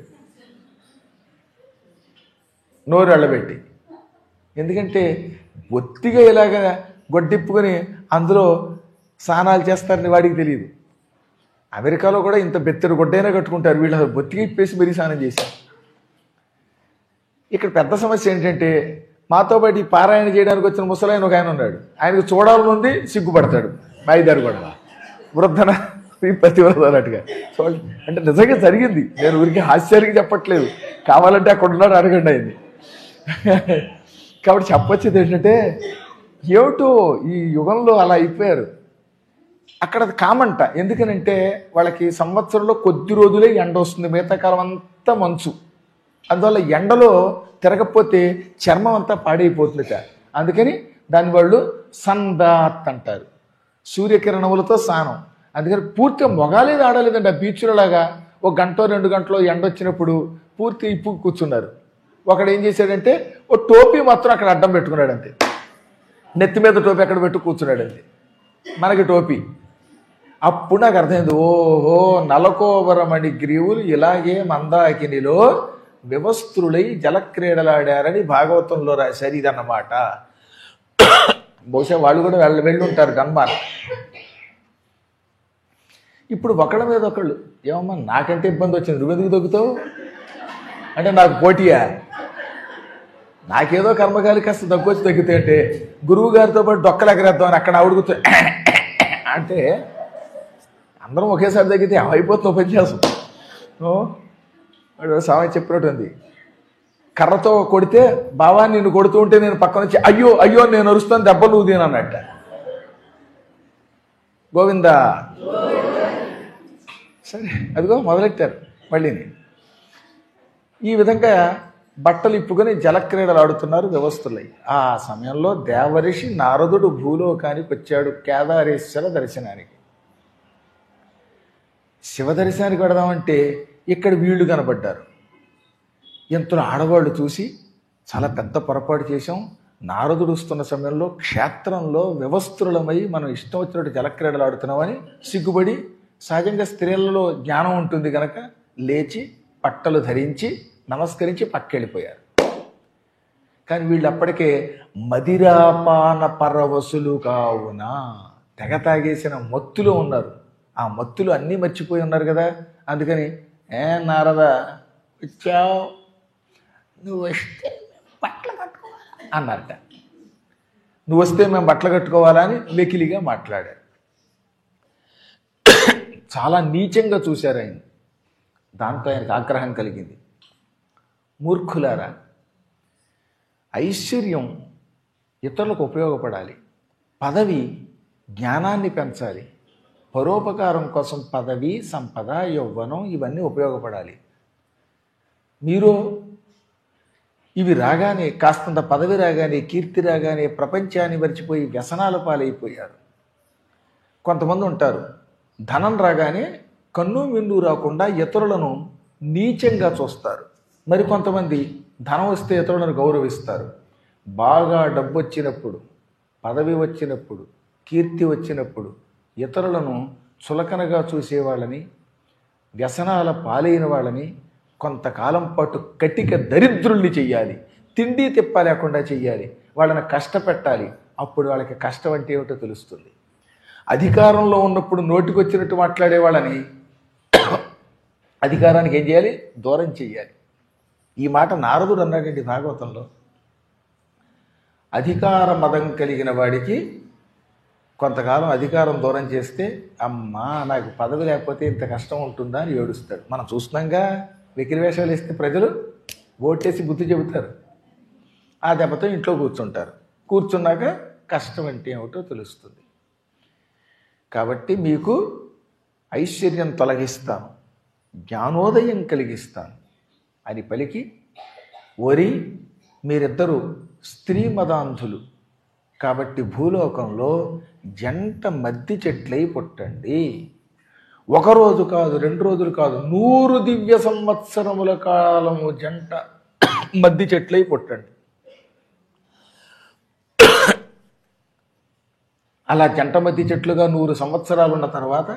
నోరు వెళ్ళబెట్టి ఎందుకంటే ఒత్తిగా ఇలాగ గొడ్డిప్పుకొని అందులో స్నానాలు చేస్తారని వాడికి తెలియదు అమెరికాలో కూడా ఇంత బెత్తెడు గొడ్డైనా కట్టుకుంటారు వీళ్ళు అసలు బొత్తిగా ఇప్పేసి మరీ స్నానం చేశారు ఇక్కడ పెద్ద సమస్య ఏంటంటే మాతో పాటు ఈ పారాయణ చేయడానికి వచ్చిన ముసలాయన ఒక ఆయన ఉన్నాడు ఆయనకు చూడాలని ఉంది సిగ్గుపడతాడు మాయిదారు కూడా వృద్ధన పతివ్రతన్నట్టుగా చూడండి అంటే నిజంగా జరిగింది నేను ఊరికి హాస్యానికి చెప్పట్లేదు కావాలంటే అక్కడ ఉన్నాడు అడగండి ఆయన్ని కాబట్టి చెప్పొచ్చేది ఏంటంటే ఏమిటో ఈ యుగంలో అలా అయిపోయారు అక్కడ అది కామంట ఎందుకనంటే వాళ్ళకి సంవత్సరంలో కొద్ది రోజులే ఎండ వస్తుంది మిగతా కాలం అంతా మంచు అందువల్ల ఎండలో తిరగకపోతే చర్మం అంతా పాడైపోతుందిట అందుకని దాని వాళ్ళు సందాత్ అంటారు సూర్యకిరణములతో స్నానం అందుకని పూర్తిగా మొగాలేదు ఆడలేదండి ఆ బీచ్లో లాగా ఒక గంట రెండు గంటలో ఎండ వచ్చినప్పుడు పూర్తి ఇప్పు కూర్చున్నారు ఒకడు ఏం చేశాడంటే ఓ టోపీ మాత్రం అక్కడ అడ్డం పెట్టుకున్నాడు అంతే నెత్తి మీద టోపీ అక్కడ పెట్టు కూర్చున్నాడు అంతే మనకి టోపీ అప్పుడు నాకు అర్థమైంది ఓహో నలకోవరమణి గ్రీవులు ఇలాగే మందాకినిలో వివస్త్రులై జలక్రీడలాడారని భాగవతంలో రాశారు ఇదన్నమాట బహుశా వాళ్ళు కూడా వెళ్ళ వెళ్ళి ఉంటారు గన్మార్ ఇప్పుడు ఒకళ్ళ మీద ఒకళ్ళు ఏమమ్మా నాకంటే ఇబ్బంది వచ్చింది నువ్వెందుకు దొక్కుతావు అంటే నాకు పోటీయా నాకేదో కర్మకాలి కాస్త తగ్గొచ్చి తగ్గితే అంటే గురువు గారితో పాటు డొక్కలు ఎగరేద్దాం అని అక్కడ ఆవిడ కూర్చో అంటే అందరం ఒకేసారి తగ్గితే అయిపోతుంది పని చేస్తాం ఓ, వాడు సామెత చెప్పినట్టు ఉంది కర్రతో కొడితే బావా నిన్ను కొడుతూ ఉంటే నేను పక్కన వచ్చి అయ్యో అయ్యో నేను అరుస్తాను దెబ్బ నువ్వు తినన్నట్ట గోవిందా సరే అదిగో మొదలెట్టారు మళ్ళీని ఈ విధంగా బట్టలు ఇప్పుకొని జలక్రీడలు ఆడుతున్నారు వ్యవస్థలై ఆ సమయంలో దేవరిషి నారదుడు భూలోకానికి వచ్చాడు కేదారేశ్వర దర్శనానికి శివ దర్శనానికి పెడదామంటే ఇక్కడ వీళ్ళు కనబడ్డారు ఎంతలో ఆడవాళ్ళు చూసి చాలా పెద్ద పొరపాటు చేశాం నారదుడు వస్తున్న సమయంలో క్షేత్రంలో వ్యవస్థులమై మనం ఇష్టం వచ్చినట్టు జలక్రీడలు ఆడుతున్నామని సిగ్గుపడి సహజంగా స్త్రీలలో జ్ఞానం ఉంటుంది కనుక లేచి పట్టలు ధరించి నమస్కరించి పక్కెళ్ళిపోయారు కానీ వీళ్ళు అప్పటికే మదిరాపాన పరవశులు కావున తెగ తాగేసిన మత్తులో ఉన్నారు ఆ మత్తులు అన్నీ మర్చిపోయి ఉన్నారు కదా అందుకని ఏ నారద వచ్చావు నువ్వు వస్తే బట్టలు కట్టుకోవాలా అన్నారట నువ్వు వస్తే మేము బట్టలు కట్టుకోవాలా అని వెకిలిగా మాట్లాడారు చాలా నీచంగా చూశారు ఆయన దాంతో ఆయనకు ఆగ్రహం కలిగింది మూర్ఖులారా ఐశ్వర్యం ఇతరులకు ఉపయోగపడాలి పదవి జ్ఞానాన్ని పెంచాలి పరోపకారం కోసం పదవి సంపద యౌవనం ఇవన్నీ ఉపయోగపడాలి మీరు ఇవి రాగానే కాస్తంత పదవి రాగానే కీర్తి రాగానే ప్రపంచాన్ని మర్చిపోయి వ్యసనాల పాలైపోయారు కొంతమంది ఉంటారు ధనం రాగానే కన్ను మిన్ను రాకుండా ఇతరులను నీచంగా చూస్తారు మరి కొంతమంది ధనం వస్తే ఇతరులను గౌరవిస్తారు బాగా డబ్బు వచ్చినప్పుడు పదవి వచ్చినప్పుడు కీర్తి వచ్చినప్పుడు ఇతరులను చులకనగా చూసేవాళ్ళని వ్యసనాల పాలైన వాళ్ళని కొంతకాలం పాటు కటిక దరిద్రుల్ని చెయ్యాలి తిండి తిప్ప లేకుండా చెయ్యాలి వాళ్ళని కష్టపెట్టాలి అప్పుడు వాళ్ళకి కష్టం అంటే ఏమిటో తెలుస్తుంది అధికారంలో ఉన్నప్పుడు నోటికొచ్చినట్టు మాట్లాడే వాళ్ళని అధికారానికి ఏం చేయాలి దూరం చెయ్యాలి ఈ మాట నారదుడు అన్నాడండి భాగవతంలో అధికార మదం కలిగిన వాడికి కొంతకాలం అధికారం దూరం చేస్తే అమ్మా నాకు పదవి లేకపోతే ఇంత కష్టం ఉంటుందా అని ఏడుస్తాడు మనం చూస్తున్నాంగా వెకిలి వేషాలు వేస్తే ప్రజలు ఓటేసి బుద్ధి చెబుతారు ఆ దెబ్బతో ఇంట్లో కూర్చుంటారు కూర్చున్నాక కష్టం అంటే ఏమిటో తెలుస్తుంది కాబట్టి మీకు ఐశ్వర్యం తొలగిస్తాను జ్ఞానోదయం కలిగిస్తాను అని పలికి వరి మీరిద్దరూ స్త్రీ మదాంధులు కాబట్టి భూలోకంలో జంట మద్ది చెట్లై పుట్టండి ఒక రోజు కాదు రెండు రోజులు కాదు నూరు దివ్య సంవత్సరముల కాలము జంట మద్ది చెట్లై పుట్టండి అలా జంట మద్ది చెట్లుగా నూరు సంవత్సరాలు ఉన్న తర్వాత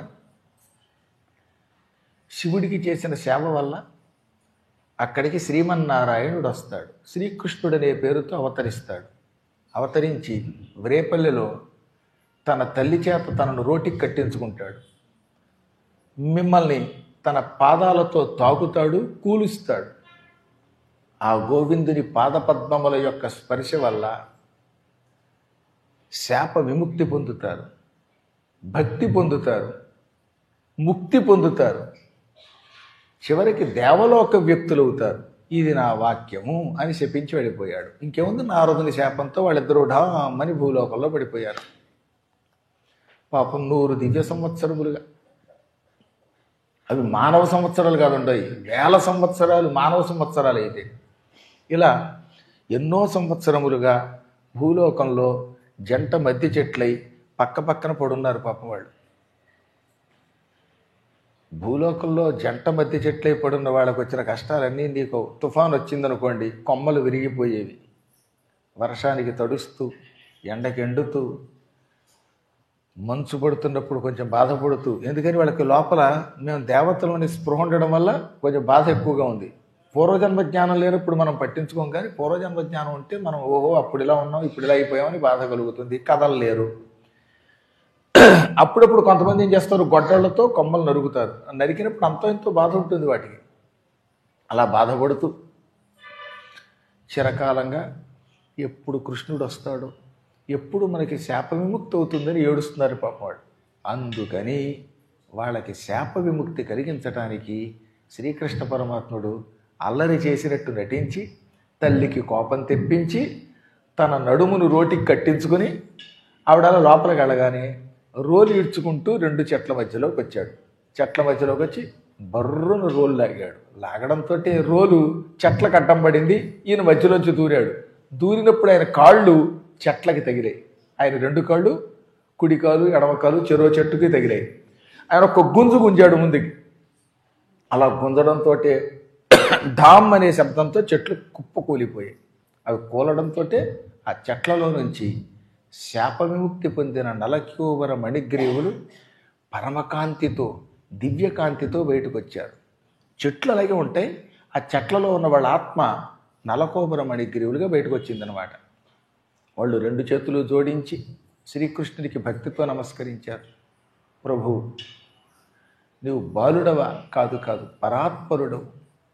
శివుడికి చేసిన సేవ వల్ల అక్కడికి శ్రీమన్నారాయణుడు వస్తాడు శ్రీకృష్ణుడనే పేరుతో అవతరిస్తాడు అవతరించి వ్రేపల్లెలో తన తల్లి చేత తనను రోటికి కట్టించుకుంటాడు మిమ్మల్ని తన పాదాలతో తాకుతాడు కూలుస్తాడు ఆ గోవిందుని పాదపద్మముల యొక్క స్పర్శ వల్ల శాప విముక్తి పొందుతారు భక్తి పొందుతారు ముక్తి పొందుతారు చివరికి దేవలోక వ్యక్తులు అవుతారు ఇది నా వాక్యము అని శపించి వెళ్ళిపోయాడు ఇంకేముంది నారదుని శాపంతో వాళ్ళిద్దరూ ఢామని భూలోకంలో పడిపోయారు పాపం నూరు దివ్య సంవత్సరములుగా అవి మానవ సంవత్సరాలు కాదుండయి వేల సంవత్సరాలు మానవ సంవత్సరాలు అయితే ఇలా ఎన్నో సంవత్సరములుగా భూలోకంలో జంట మధ్య చెట్లై పక్క పక్కన పడున్నారు పాపం వాళ్ళు భూలోకంలో జంట మధ్య చెట్లై పడున్న వాళ్ళకు వచ్చిన కష్టాలన్నీ నీకు తుఫాన్ వచ్చిందనుకోండి కొమ్మలు విరిగిపోయేవి వర్షానికి తడుస్తూ ఎండకెండుతూ మంచు పడుతున్నప్పుడు కొంచెం బాధపడుతూ ఎందుకని వాళ్ళకి లోపల మేము దేవతలని స్పృహ ఉండడం వల్ల కొంచెం బాధ ఎక్కువగా ఉంది పూర్వజన్మ జ్ఞానం లేనప్పుడు మనం పట్టించుకోం కానీ పూర్వజన్మ జ్ఞానం ఉంటే మనం ఓహో అప్పుడు ఇలా ఉన్నాం ఇప్పుడు ఇలా అయిపోయామని బాధ కలుగుతుంది కథలు లేరు అప్పుడప్పుడు కొంతమంది ఏం చేస్తారు గొడ్డళ్లతో కొమ్మలు నరుగుతారు నరికినప్పుడు అంతో ఎంతో బాధ ఉంటుంది వాటికి అలా బాధపడుతూ చిరకాలంగా ఎప్పుడు కృష్ణుడు వస్తాడో ఎప్పుడు మనకి శాప విముక్తి అవుతుందని ఏడుస్తున్నారు పాపం వాళ్ళు అందుకని వాళ్ళకి శాప విముక్తి కలిగించటానికి శ్రీకృష్ణ పరమాత్ముడు అల్లరి చేసినట్టు నటించి తల్లికి కోపం తెప్పించి తన నడుమును రోటికి కట్టించుకొని ఆవిడ అలా లోపలికి వెళ్ళగానే రోలు ఈడ్చుకుంటూ రెండు చెట్ల మధ్యలోకి వచ్చాడు చెట్ల మధ్యలోకి వచ్చి బర్రును రోలు లాగాడు లాగడంతో రోలు చెట్ల కట్టం పడింది ఈయన మధ్యలోంచి దూరాడు దూరినప్పుడు ఆయన కాళ్ళు చెట్లకి తగిలాయి ఆయన రెండు కాళ్ళు కుడి కాలు ఎడమ కాలు చెరో చెట్టుకి తగిలాయి ఆయన ఒక గుంజు గుంజాడు ముందుకి అలా గుంజడంతో ఢామ్ అనే శబ్దంతో చెట్లు కుప్ప కూలిపోయాయి అవి కూలడంతో ఆ చెట్లలో నుంచి శాప విముక్తి పొందిన నలక్యూబర మణిగ్రీవులు పరమకాంతితో దివ్యకాంతితో బయటకు వచ్చారు చెట్లు అలాగే ఉంటాయి ఆ చెట్లలో ఉన్న వాళ్ళ ఆత్మ నలకోబర మణిగ్రీవులుగా బయటకు వచ్చిందనమాట వాళ్ళు రెండు చేతులు జోడించి శ్రీకృష్ణుడికి భక్తితో నమస్కరించారు ప్రభు నువ్వు బాలుడవా కాదు కాదు పరాత్పరుడవు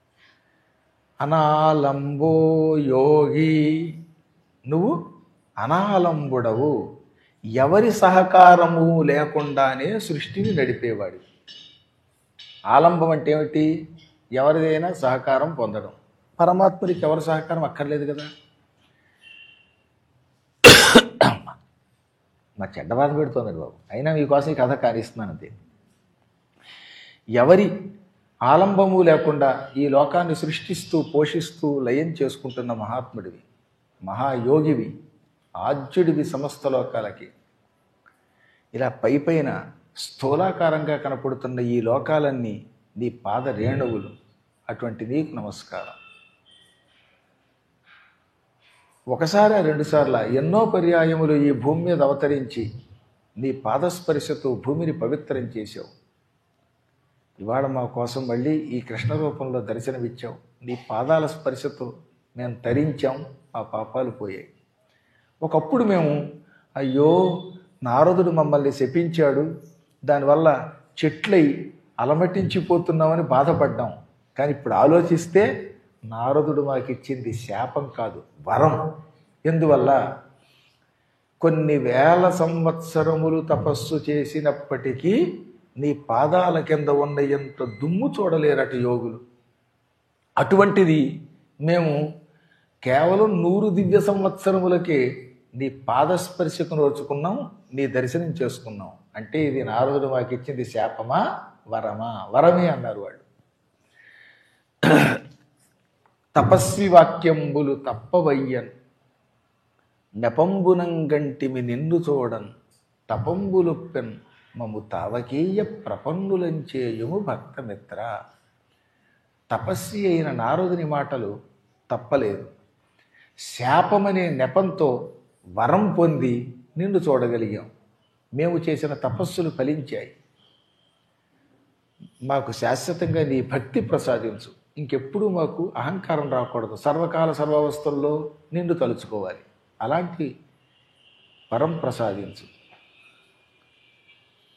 అనాలంబో యోగి నువ్వు అనాలంబుడవు ఎవరి సహకారము లేకుండానే సృష్టిని నడిపేవాడు ఆలంబం అంటే ఏమిటి ఎవరిదైనా సహకారం పొందడం పరమాత్ముడికి ఎవరి సహకారం అక్కర్లేదు కదా మా చెడ్డ బాధ పెడుతుంది బాబు అయినా మీకోసం ఈ కథ కానిస్తున్నాను అంతే ఎవరి ఆలంబము లేకుండా ఈ లోకాన్ని సృష్టిస్తూ పోషిస్తూ లయం చేసుకుంటున్న మహాత్ముడివి మహాయోగివి ఆద్యుడివి సమస్త లోకాలకి ఇలా పై పైన స్థూలాకారంగా కనపడుతున్న ఈ లోకాలన్నీ నీ పాద రేణువులు అటువంటి నీకు నమస్కారం ఒకసారి రెండుసార్లు ఎన్నో పర్యాయములు ఈ భూమి మీద అవతరించి నీ పాదస్పర్శతో భూమిని పవిత్రం చేశావు ఇవాళ మా కోసం మళ్ళీ ఈ కృష్ణ రూపంలో దర్శనమిచ్చావు నీ పాదాల స్పర్శతో మేము తరించాం మా పాపాలు పోయాయి ఒకప్పుడు మేము అయ్యో నారదుడు మమ్మల్ని శపించాడు దానివల్ల చెట్లై అలమటించిపోతున్నామని బాధపడ్డాం కానీ ఇప్పుడు ఆలోచిస్తే నారదుడు మాకిచ్చింది శాపం కాదు వరం ఎందువల్ల కొన్ని వేల సంవత్సరములు తపస్సు చేసినప్పటికీ నీ పాదాల కింద ఉన్న ఎంత దుమ్ము చూడలేరట యోగులు అటువంటిది మేము కేవలం నూరు దివ్య సంవత్సరములకే నీ పాదస్పర్శకు నోచుకున్నాం నీ దర్శనం చేసుకున్నాం అంటే ఇది నారదుడు మాకు ఇచ్చింది శాపమా వరమా వరమే అన్నారు వాళ్ళు తపస్వి వాక్యంబులు తప్పవయ్యన్ నెపంబునంగంటిమి నిన్ను చూడన్ తపంబులొప్పెన్ మము తావకీయ ప్రపన్నులంచేయుము భక్తమిత్ర తపస్వి అయిన నారదుని మాటలు తప్పలేదు శాపమనే నెపంతో వరం పొంది నిన్ను చూడగలిగాం మేము చేసిన తపస్సులు ఫలించాయి మాకు శాశ్వతంగా నీ భక్తి ప్రసాదించు ఇంకెప్పుడు మాకు అహంకారం రాకూడదు సర్వకాల సర్వావస్థల్లో నిన్ను తలుచుకోవాలి అలాంటి వరం ప్రసాదించు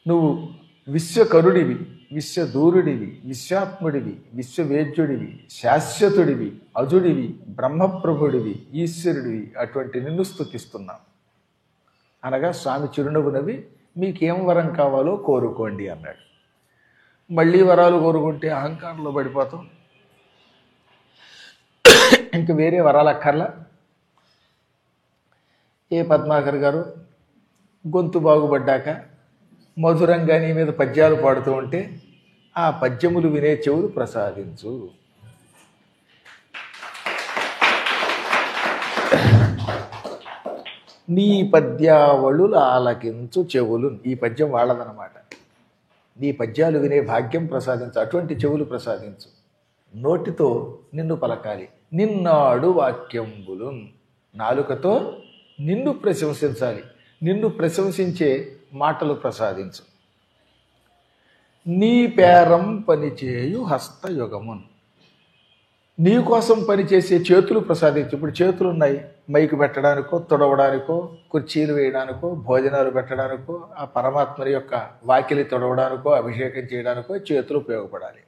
నువ్వు విశ్వకరుడివి విశ్వదూరుడివి విశ్వాత్ముడివి విశ్వవేద్యుడివి శాశ్వతుడివి అజుడివి బ్రహ్మప్రభుడివి ఈశ్వరుడివి అటువంటి నిన్ను స్తుతిస్తున్నాం అనగా స్వామి చిరునవ్వు నవ్వి మీకేం వరం కావాలో కోరుకోండి అన్నాడు మళ్ళీ వరాలు కోరుకుంటే అహంకారంలో పడిపోతాం ఇంక వేరే వరాలు అక్కర్లా ఏ పద్మాకర్ గారు గొంతు బాగుపడ్డాక మధురంగా నీ మీద పద్యాలు పాడుతూ ఉంటే ఆ పద్యములు వినే చెవులు ప్రసాదించు నీ పద్యావళులు ఆలకించు చెవులు ఈ పద్యం వాళ్ళదనమాట నీ పద్యాలు వినే భాగ్యం ప్రసాదించు అటువంటి చెవులు ప్రసాదించు నోటితో నిన్ను పలకాలి నిన్నాడు వాక్యంబులు నాలుకతో నిన్ను ప్రశంసించాలి నిన్ను ప్రశంసించే మాటలు ప్రసాదించు నీ పేరం పనిచేయు హస్తయుగమున్ నీ కోసం పనిచేసే చేతులు ప్రసాదించు ఇప్పుడు చేతులు ఉన్నాయి మైకు పెట్టడానికో తొడవడానికో కుర్చీలు వేయడానికో భోజనాలు పెట్టడానికో ఆ పరమాత్మని యొక్క వాకిలి తొడవడానికో అభిషేకం చేయడానికో చేతులు ఉపయోగపడాలి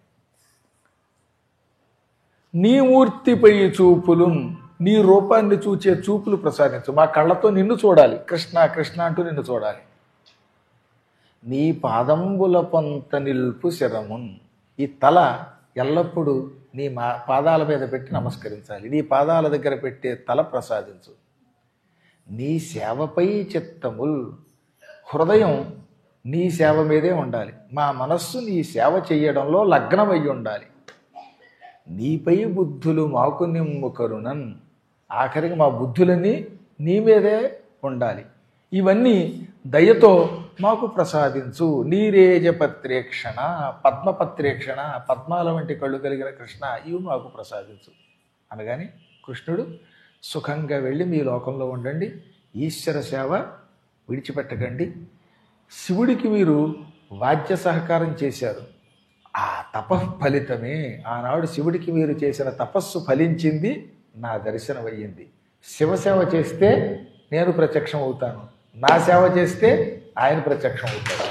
నీ మూర్తిపై చూపులు నీ రూపాన్ని చూచే చూపులు ప్రసాదించు మా కళ్ళతో నిన్ను చూడాలి కృష్ణ కృష్ణ అంటూ నిన్ను చూడాలి నీ పాదంబుల పొంత నిల్పు శరమున్ ఈ తల ఎల్లప్పుడూ నీ మా పాదాల మీద పెట్టి నమస్కరించాలి నీ పాదాల దగ్గర పెట్టే తల ప్రసాదించు నీ సేవపై చిత్తముల్ హృదయం నీ సేవ మీదే ఉండాలి మా మనస్సు నీ సేవ చేయడంలో లగ్నమై ఉండాలి నీపై బుద్ధులు మాకు నిమ్ము కరుణన్ ఆఖరికి మా బుద్ధులన్నీ నీ మీదే ఉండాలి ఇవన్నీ దయతో మాకు ప్రసాదించు నీరేజ పత్రేక్షణ పద్మపత్రేక్షణ పద్మాల వంటి కళ్ళు కలిగిన కృష్ణ ఇవి మాకు ప్రసాదించు అనగాని కృష్ణుడు సుఖంగా వెళ్ళి మీ లోకంలో ఉండండి ఈశ్వర సేవ విడిచిపెట్టకండి శివుడికి మీరు వాద్య సహకారం చేశారు ఆ తప ఫలితమే ఆనాడు శివుడికి మీరు చేసిన తపస్సు ఫలించింది నా దర్శనం అయ్యింది శివసేవ చేస్తే నేను ప్రత్యక్షం అవుతాను నా సేవ చేస్తే ఆయన ప్రత్యక్షం అవుతాడు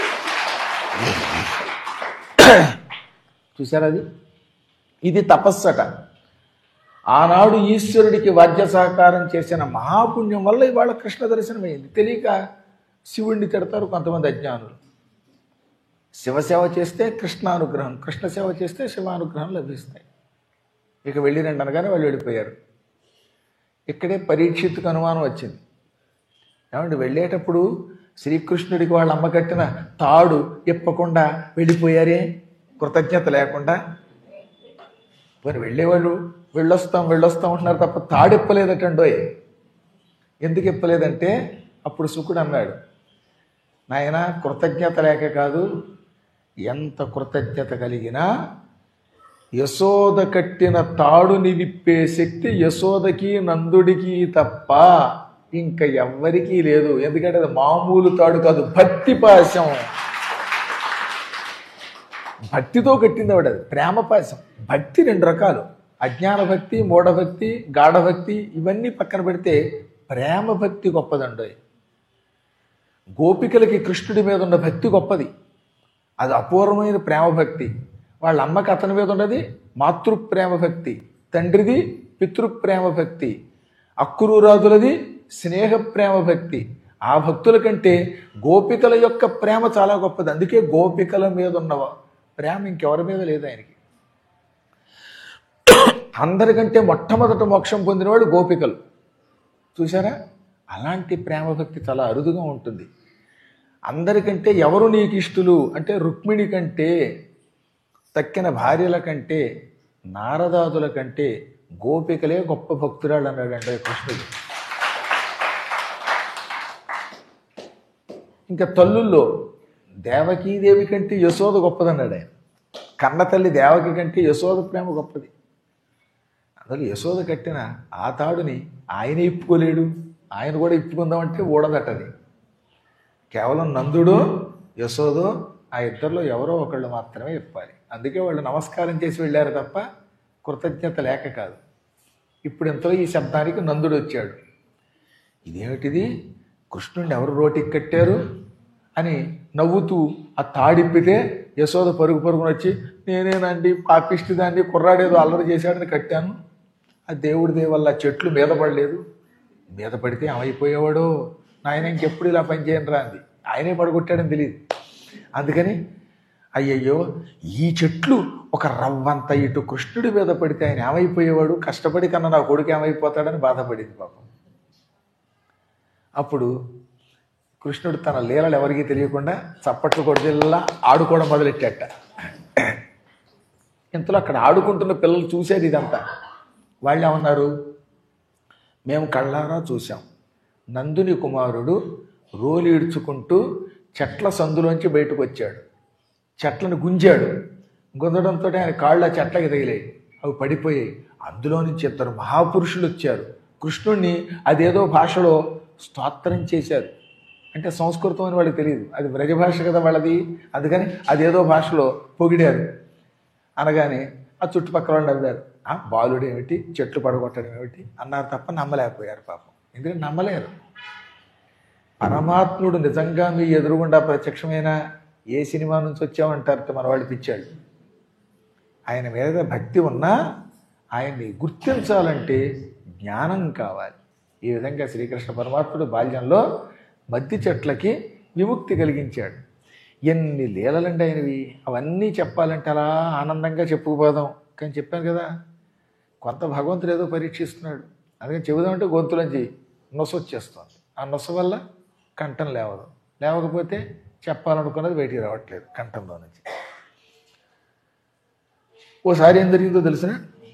చూసారా అది ఇది తపస్సట ఆనాడు ఈశ్వరుడికి వాద్య సహకారం చేసిన మహాపుణ్యం వల్ల ఇవాళ కృష్ణ దర్శనం అయింది తెలియక శివుణ్ణి తిడతారు కొంతమంది అజ్ఞానులు శివసేవ చేస్తే కృష్ణానుగ్రహం కృష్ణ సేవ చేస్తే శివానుగ్రహం లభిస్తాయి ఇక వెళ్ళిరండి అనగానే వాళ్ళు వెళ్ళిపోయారు ఇక్కడే పరీక్షిత్తుకు అనుమానం వచ్చింది ఏమంటే వెళ్ళేటప్పుడు శ్రీకృష్ణుడికి వాళ్ళ అమ్మ కట్టిన తాడు ఇప్పకుండా వెళ్ళిపోయారే కృతజ్ఞత లేకుండా మరి వెళ్ళేవాళ్ళు వెళ్ళొస్తాం వెళ్ళొస్తాం అంటున్నారు తప్ప తాడు ఇప్పలేదటండోయ్ ఎందుకు ఇప్పలేదంటే అప్పుడు శుకుడు అన్నాడు నాయన కృతజ్ఞత లేక కాదు ఎంత కృతజ్ఞత కలిగినా యశోద కట్టిన తాడుని విప్పే శక్తి యశోదకి నందుడికి తప్ప ఇంకా ఎవ్వరికీ లేదు ఎందుకంటే అది మామూలు తాడు కాదు భక్తి పాశం భక్తితో కట్టింది ఆవిడ అది ప్రేమ పాశం భక్తి రెండు రకాలు అజ్ఞాన భక్తి మూఢభక్తి గాఢభక్తి ఇవన్నీ పక్కన పెడితే ప్రేమ భక్తి గొప్పదండోయ్ గోపికలకి కృష్ణుడి మీద ఉన్న భక్తి గొప్పది అది అపూర్వమైన ప్రేమ భక్తి వాళ్ళ అమ్మకి అతని మీద ఉన్నది మాతృప్రేమ భక్తి తండ్రిది పితృప్రేమ భక్తి అక్కురూరాదులది స్నేహ ప్రేమ భక్తి ఆ భక్తుల కంటే గోపికల యొక్క ప్రేమ చాలా గొప్పది అందుకే గోపికల మీద ఉన్న ప్రేమ ఇంకెవరి మీద లేదు ఆయనకి అందరికంటే మొట్టమొదట మోక్షం పొందినవాడు గోపికలు చూసారా అలాంటి ప్రేమ భక్తి చాలా అరుదుగా ఉంటుంది అందరికంటే ఎవరు నీకు ఇష్టలు అంటే రుక్మిణి కంటే తక్కిన భార్యల కంటే నారదాదుల కంటే గోపికలే గొప్ప భక్తురాలు అన్నాడంటే కృష్ణుడు ఇంకా తల్లుల్లో దేవకీదేవి కంటే యశోద గొప్పదన్నాడు ఆయన కన్న తల్లి దేవకి కంటే యశోద ప్రేమ గొప్పది అందులో యశోద కట్టిన ఆ తాడుని ఆయన ఇప్పుకోలేడు ఆయన కూడా ఇప్పుకుందామంటే ఊడదటది కేవలం నందుడో యశోదో ఆ ఇద్దరిలో ఎవరో ఒకళ్ళు మాత్రమే ఇప్పాలి అందుకే వాళ్ళు నమస్కారం చేసి వెళ్ళారు తప్ప కృతజ్ఞత లేక కాదు ఇప్పుడు ఇంతలో ఈ శబ్దానికి నందుడు వచ్చాడు ఇదేమిటిది కృష్ణుడిని ఎవరు రోటికి కట్టారు అని నవ్వుతూ ఆ తాడిప్పితే యశోద పరుగు పరుగున వచ్చి నేనేనండి పాపిష్టి దాన్ని కుర్రాడేదో అల్లరి చేశాడని కట్టాను ఆ దేవుడి దయ వల్ల చెట్లు మీద పడలేదు మీద పడితే ఏమైపోయేవాడో నాయన ఇంకెప్పుడు ఇలా పనిచేయను రా అంది ఆయనే పడగొట్టాడని తెలియదు అందుకని అయ్యయ్యో ఈ చెట్లు ఒక రవ్వంత ఇటు కృష్ణుడి మీద పడితే ఆయన ఏమైపోయేవాడు కష్టపడి కన్నా నా కొడుకు ఏమైపోతాడని బాధపడింది పాపం అప్పుడు కృష్ణుడు తన లీలలు ఎవరికీ తెలియకుండా చప్పట్లు కొడిదిల్లా ఆడుకోవడం మొదలెట్టాట ఇంతలో అక్కడ ఆడుకుంటున్న పిల్లలు చూసేది ఇదంతా వాళ్ళు ఏమన్నారు మేము కళ్ళారా చూసాం నందుని కుమారుడు రోలు ఈడ్చుకుంటూ చెట్ల సందులోంచి బయటకు వచ్చాడు చెట్లను గుంజాడు గుంజడంతో ఆయన కాళ్ళు ఆ చెట్లకి తగిలాయి అవి పడిపోయాయి అందులో నుంచి ఇద్దరు మహాపురుషులు వచ్చారు కృష్ణుణ్ణి అదేదో భాషలో స్తోత్రం చేశారు అంటే సంస్కృతం అని వాళ్ళకి తెలియదు అది వ్రజభాష కదా వాళ్ళది అందుకని అదేదో భాషలో పొగిడారు అనగానే ఆ చుట్టుపక్కల వాళ్ళు నవ్వారు ఆ బాలుడు ఏమిటి చెట్లు పడగొట్టడం ఏమిటి అన్నారు తప్ప నమ్మలేకపోయారు పాపం ఎందుకంటే నమ్మలేరు పరమాత్ముడు నిజంగా మీ ఎదురుగుండా ప్రత్యక్షమైన ఏ సినిమా నుంచి వచ్చామంటారు మన వాళ్ళు పిచ్చాడు ఆయన మీద భక్తి ఉన్నా ఆయన్ని గుర్తించాలంటే జ్ఞానం కావాలి ఈ విధంగా శ్రీకృష్ణ పరమాత్ముడు బాల్యంలో మద్ది చెట్లకి విముక్తి కలిగించాడు ఎన్ని లీలలండి ఆయనవి అవన్నీ చెప్పాలంటే అలా ఆనందంగా చెప్పుకుపోదాం కానీ చెప్పాను కదా కొంత భగవంతుడు ఏదో పరీక్షిస్తున్నాడు అందుకని చెబుదామంటే గొంతులోంచి నొస వచ్చేస్తుంది ఆ నొస వల్ల కంఠం లేవదు లేవకపోతే చెప్పాలనుకున్నది బయటికి రావట్లేదు కంఠంలో నుంచి ఓసారి ఏం జరిగిందో తెలిసిన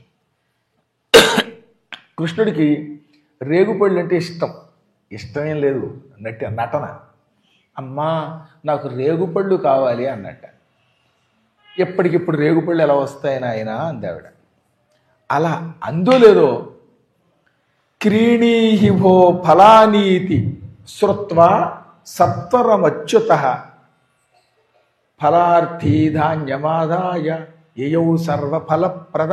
కృష్ణుడికి రేగుపళ్ళు అంటే ఇష్టం ఇష్టమేం లేదు నటి నటన అమ్మా నాకు రేగుపళ్ళు కావాలి అన్నట్ట ఎప్పటికిప్పుడు రేగుపళ్ళు ఎలా వస్తాయని ఆయన అందావిడ అలా అందో లేదో క్రీణీహి భో ఫలానీతి శ్రుత్వా సత్వరమచ్యుత ఫలార్థీ ధాన్యమాదాయ యయౌ సర్వఫలప్రద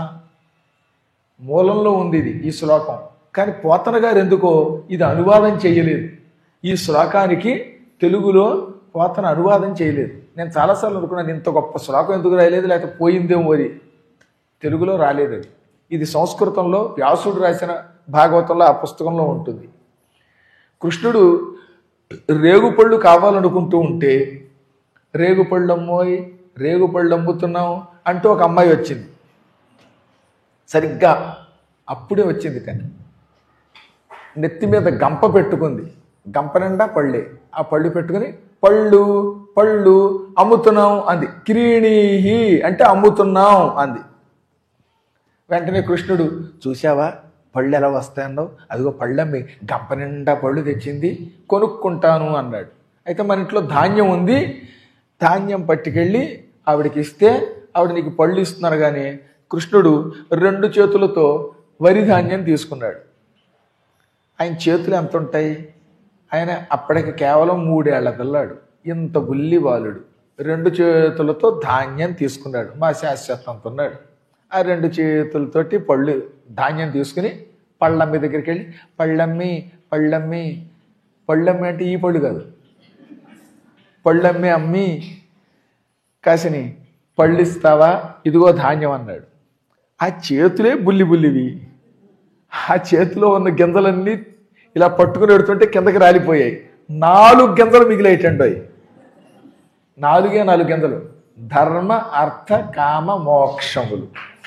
మూలంలో ఉంది ఇది ఈ శ్లోకం కానీ పోతన గారు ఎందుకో ఇది అనువాదం చేయలేదు ఈ శ్లోకానికి తెలుగులో పోతన అనువాదం చేయలేదు నేను చాలాసార్లు అనుకున్నాను ఇంత గొప్ప శ్లోకం ఎందుకు రాయలేదు లేకపోతే పోయిందేమో అది తెలుగులో రాలేదు అది ఇది సంస్కృతంలో వ్యాసుడు రాసిన భాగవతంలో ఆ పుస్తకంలో ఉంటుంది కృష్ణుడు రేగుపళ్ళు కావాలనుకుంటూ ఉంటే రేగుపళ్ళు అమ్మోయ్ రేగుపళ్ళు అమ్ముతున్నాం అంటూ ఒక అమ్మాయి వచ్చింది సరిగ్గా అప్పుడే వచ్చింది కానీ నెత్తి మీద గంప పెట్టుకుంది గంప నిండా పళ్ళే ఆ పళ్ళు పెట్టుకుని పళ్ళు పళ్ళు అమ్ముతున్నాం అంది కిరీణీహి అంటే అమ్ముతున్నాం అంది వెంటనే కృష్ణుడు చూసావా పళ్ళు ఎలా వస్తాయన్నావు అదిగో పళ్ళమ్మి గంప నిండా పళ్ళు తెచ్చింది కొనుక్కుంటాను అన్నాడు అయితే మన ఇంట్లో ధాన్యం ఉంది ధాన్యం పట్టుకెళ్ళి ఆవిడకి ఇస్తే ఆవిడ నీకు పళ్ళు ఇస్తున్నారు కానీ కృష్ణుడు రెండు చేతులతో వరి ధాన్యం తీసుకున్నాడు ఆయన చేతులు ఎంత ఉంటాయి ఆయన అప్పటికి కేవలం మూడేళ్ల పిల్లాడు ఇంత బుల్లి బాలుడు రెండు చేతులతో ధాన్యం తీసుకున్నాడు మా శాశ్వతంతో ఉన్నాడు ఆ రెండు చేతులతోటి పళ్ళు ధాన్యం తీసుకుని పళ్ళమ్మి దగ్గరికి వెళ్ళి పళ్ళమ్మి పళ్ళమ్మి పళ్ళమ్మి అంటే ఈ పళ్ళు కాదు పళ్ళమ్మి అమ్మి కాసిని పళ్ళు ఇస్తావా ఇదిగో ధాన్యం అన్నాడు ఆ చేతులే బుల్లి బుల్లివి ఆ చేతిలో ఉన్న గింజలన్నీ ఇలా పట్టుకుని పెడుతుంటే కిందకి రాలిపోయాయి నాలుగు గింజలు మిగిలేటండి అవి నాలుగే నాలుగు గింజలు ధర్మ అర్థ కామ మోక్షములు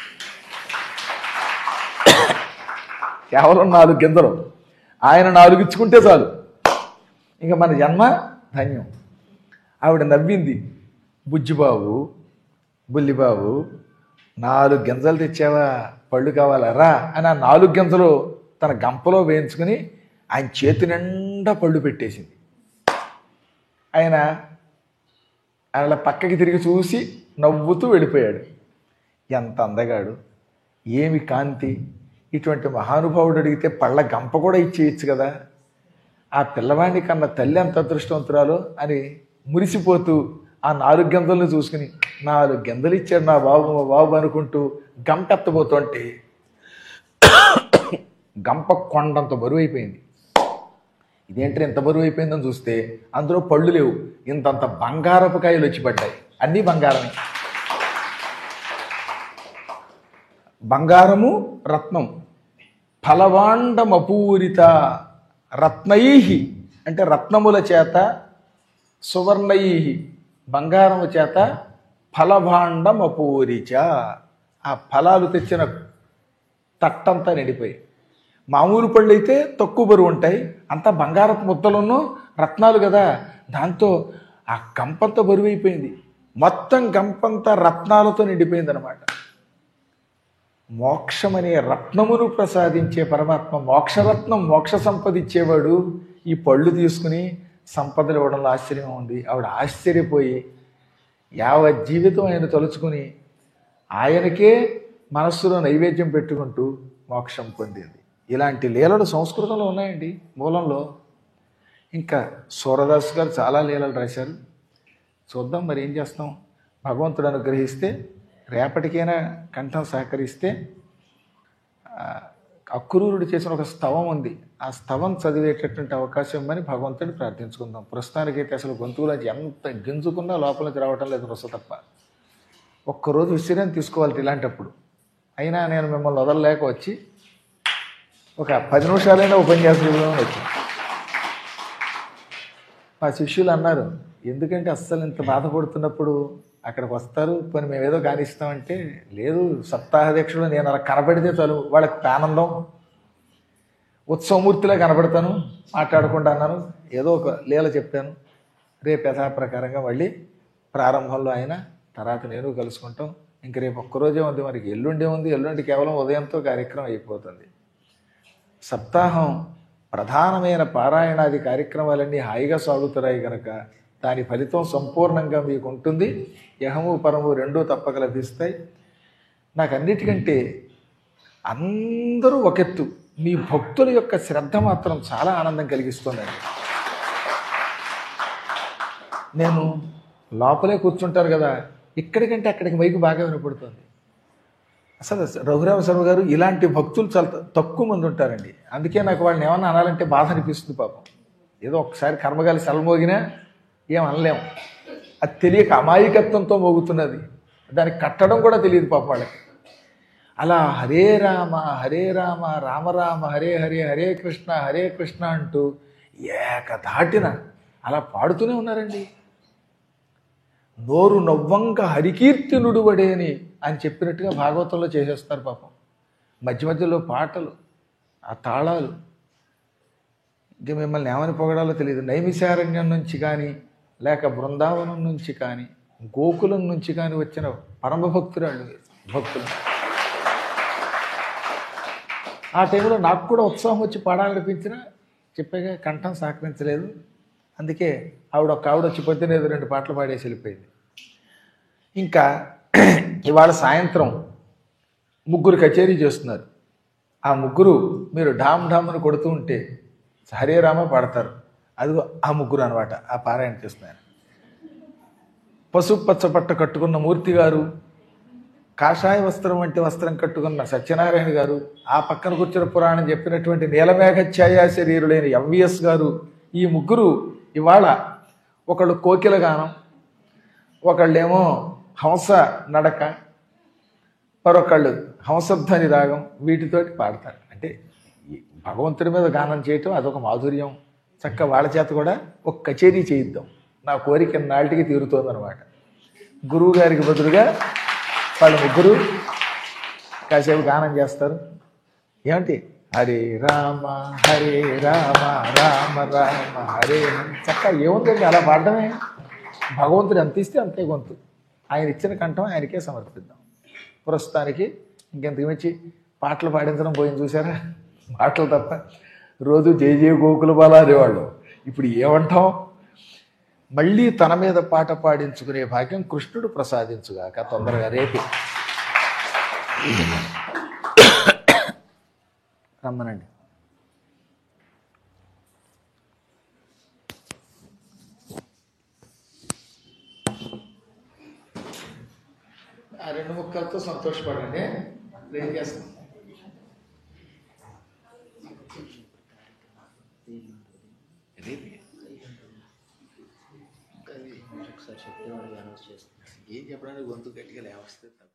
కేవలం నాలుగు గింజలు ఆయన నాలుగు ఇచ్చుకుంటే చాలు ఇంకా మన జన్మ ధన్యం ఆవిడ నవ్వింది బుజ్జిబాబు బుల్లిబాబు నాలుగు గింజలు తెచ్చావా పళ్ళు కావాలా రా అని ఆ నాలుగు గింజలు తన గంపలో వేయించుకుని ఆయన చేతి నిండా పళ్ళు పెట్టేసింది ఆయన ఆయన అలా పక్కకి తిరిగి చూసి నవ్వుతూ వెళ్ళిపోయాడు ఎంత అందగాడు ఏమి కాంతి ఇటువంటి మహానుభావుడు అడిగితే పళ్ళ గంప కూడా ఇచ్చేయచ్చు కదా ఆ పిల్లవాడిని కన్న తల్లి ఎంత అదృష్టవంతురాలో అని మురిసిపోతూ ఆ నాలుగు గందలను చూసుకుని నాలుగు గందలు ఇచ్చాడు నా బాబు మా బాబు అనుకుంటూ గంప ఎత్తబోతుంటే గంప కొండంత బరువు అయిపోయింది ఇదేంటి ఎంత బరువు అయిపోయిందని చూస్తే అందులో పళ్ళు లేవు ఇంతంత బంగారపు కాయలు వచ్చి పడ్డాయి అన్నీ బంగారమే బంగారము రత్నం ఫలవాండమపూరిత రత్నై అంటే రత్నముల చేత సువర్ణై బంగారము చేత ఫలభాండమపూరిచ ఆ ఫలాలు తెచ్చిన తట్టంతా నిండిపోయి మామూలు పళ్ళు అయితే తక్కువ బరువు ఉంటాయి అంతా బంగారపు ముద్దలను రత్నాలు కదా దాంతో ఆ గంపంతా బరువు అయిపోయింది మొత్తం గంపంతా రత్నాలతో నిండిపోయింది అనమాట మోక్షమనే రత్నమును ప్రసాదించే పరమాత్మ మోక్షరత్నం మోక్ష సంపద ఇచ్చేవాడు ఈ పళ్ళు తీసుకుని సంపదలు ఇవ్వడంలో ఆశ్చర్యం ఉంది ఆవిడ ఆశ్చర్యపోయి యావత్ జీవితం ఆయన తలుచుకుని ఆయనకే మనస్సులో నైవేద్యం పెట్టుకుంటూ మోక్షం పొందింది ఇలాంటి లీలలు సంస్కృతంలో ఉన్నాయండి మూలంలో ఇంకా సూరదాస్ గారు చాలా లీలలు రాశారు చూద్దాం మరి ఏం చేస్తాం భగవంతుడు అనుగ్రహిస్తే రేపటికైనా కంఠం సహకరిస్తే ఆ, అక్రూరుడు చేసిన ఒక స్తవం ఉంది ఆ స్తవం చదివేటటువంటి అవకాశం ఇవ్వమని భగవంతుడిని ప్రార్థించుకుందాం ప్రస్తుతానికైతే అసలు గొంతులోంచి ఎంత గింజుకున్నా లోపల నుంచి రావటం లేదు రొస తప్ప ఒక్కరోజు విశ్రాంతి తీసుకోవాలి ఇలాంటప్పుడు అయినా నేను మిమ్మల్ని వదలలేక వచ్చి ఒక పది నిమిషాలైనా ఉపన్యాసం ఇవ్వమని వచ్చి మా శిష్యులు అన్నారు ఎందుకంటే అస్సలు ఇంత బాధపడుతున్నప్పుడు అక్కడికి వస్తారు పని మేము ఏదో కానిస్తామంటే లేదు సప్తాహ దీక్షలో నేను అలా కనబడితే చాలు వాళ్ళకి ఆనందం ఉత్సవమూర్తిలా కనబడతాను మాట్లాడకుండా అన్నాను ఏదో ఒక లీల చెప్పాను రేపు యథాప్రకారంగా మళ్ళీ ప్రారంభంలో ఆయన తర్వాత నేను కలుసుకుంటాం ఇంక రేపు ఒక్కరోజే ఉంది మనకి ఎల్లుండే ఉంది ఎల్లుండి కేవలం ఉదయంతో కార్యక్రమం అయిపోతుంది సప్తాహం ప్రధానమైన పారాయణాది కార్యక్రమాలన్నీ హాయిగా సాగుతున్నాయి గనక దాని ఫలితం సంపూర్ణంగా మీకు ఉంటుంది యహము పరము రెండూ తప్పక లభిస్తాయి నాకు అన్నిటికంటే అందరూ ఒకెత్తు మీ భక్తుల యొక్క శ్రద్ధ మాత్రం చాలా ఆనందం కలిగిస్తుందండి నేను లోపలే కూర్చుంటారు కదా ఇక్కడికంటే అక్కడికి మైకు బాగా వినపడుతుంది అసలు రఘురామ శర్మ గారు ఇలాంటి భక్తులు చాలా త- తక్కువ మంది ఉంటారండి అందుకే నాకు వాళ్ళని ఏమన్నా అనాలంటే బాధ అనిపిస్తుంది పాపం ఏదో ఒకసారి కర్మగాలి సెలమోగినా ఏం అనలేం అది తెలియక అమాయకత్వంతో మోగుతున్నది దానికి కట్టడం కూడా తెలియదు పాపం వాళ్ళకి అలా హరే రామ హరే రామ రామ రామ హరే హరే హరే కృష్ణ హరే కృష్ణ అంటూ ఏకధాటిన అలా పాడుతూనే ఉన్నారండి నోరు నవ్వంక హరికీర్తి నుడువడేని అని చెప్పినట్టుగా భాగవతంలో చేసేస్తారు పాపం మధ్య మధ్యలో పాటలు ఆ తాళాలు ఇంక మిమ్మల్ని ఏమని పొగడాలో తెలియదు నైమిశారణ్యం నుంచి కానీ లేక బృందావనం నుంచి కానీ గోకులం నుంచి కానీ వచ్చిన పరమ భక్తురాళ్ళు భక్తులు ఆ టైంలో నాకు కూడా ఉత్సాహం వచ్చి పాడాలనిపించినా చెప్పాగా కంఠం సహకరించలేదు అందుకే ఆవిడ ఒక ఆవిడ వచ్చి పొద్దున ఏదో రెండు పాటలు పాడేసి వెళ్ళిపోయింది ఇంకా ఇవాళ సాయంత్రం ముగ్గురు కచేరీ చేస్తున్నారు ఆ ముగ్గురు మీరు ఢామ్ ఢామ్ అని కొడుతూ ఉంటే హరే రామ పాడతారు అది ఆ ముగ్గురు అనమాట ఆ పారాయణ చేస్తున్నారు పసుపు పచ్చ పట్ట కట్టుకున్న మూర్తి గారు కాషాయ వస్త్రం వంటి వస్త్రం కట్టుకున్న సత్యనారాయణ గారు ఆ పక్కన కూర్చున్న పురాణం చెప్పినటువంటి నీలమేఘఛాయా శరీరుడైన ఎంవిఎస్ గారు ఈ ముగ్గురు ఇవాళ ఒకళ్ళు కోకిల గానం ఒకళ్ళేమో హంస నడక మరొకళ్ళు హంసధ్వని రాగం వీటితోటి పాడతారు అంటే ఈ భగవంతుడి మీద గానం చేయటం అదొక మాధుర్యం చక్క వాళ్ళ చేత కూడా ఒక కచేరీ చేయిద్దాం నా కోరిక నాటికి తీరుతోందనమాట గురువు గారికి బదులుగా వాళ్ళ ముగ్గురు కాసేపు గానం చేస్తారు ఏమిటి హరే రామ హరే రామ రామ రామ హరే చక్క ఏముందండి అలా పాడడమే భగవంతుడు ఎంత ఇస్తే అంతే గొంతు ఆయన ఇచ్చిన కంఠం ఆయనకే సమర్పిద్దాం ప్రస్తుతానికి ఇంకెంతకు మించి పాటలు పాడించడం పోయింది చూసారా పాటలు తప్ప రోజు జయ జయ గోకుల బాల అనేవాళ్ళు ఇప్పుడు ఏమంటాం మళ్ళీ తన మీద పాట పాడించుకునే భాగ్యం కృష్ణుడు ప్రసాదించుగాక తొందరగా రేపు రమ్మనండి ఆ రెండు ముక్కలతో సంతోషపడండి ఏం చేస్తాం ఒకసారి చెప్తే వాడికి అనౌన్స్ చేస్తాను ఏం చెప్పడానికి గొంతు గట్టిగా లేవస్తే తగ్గుతుంది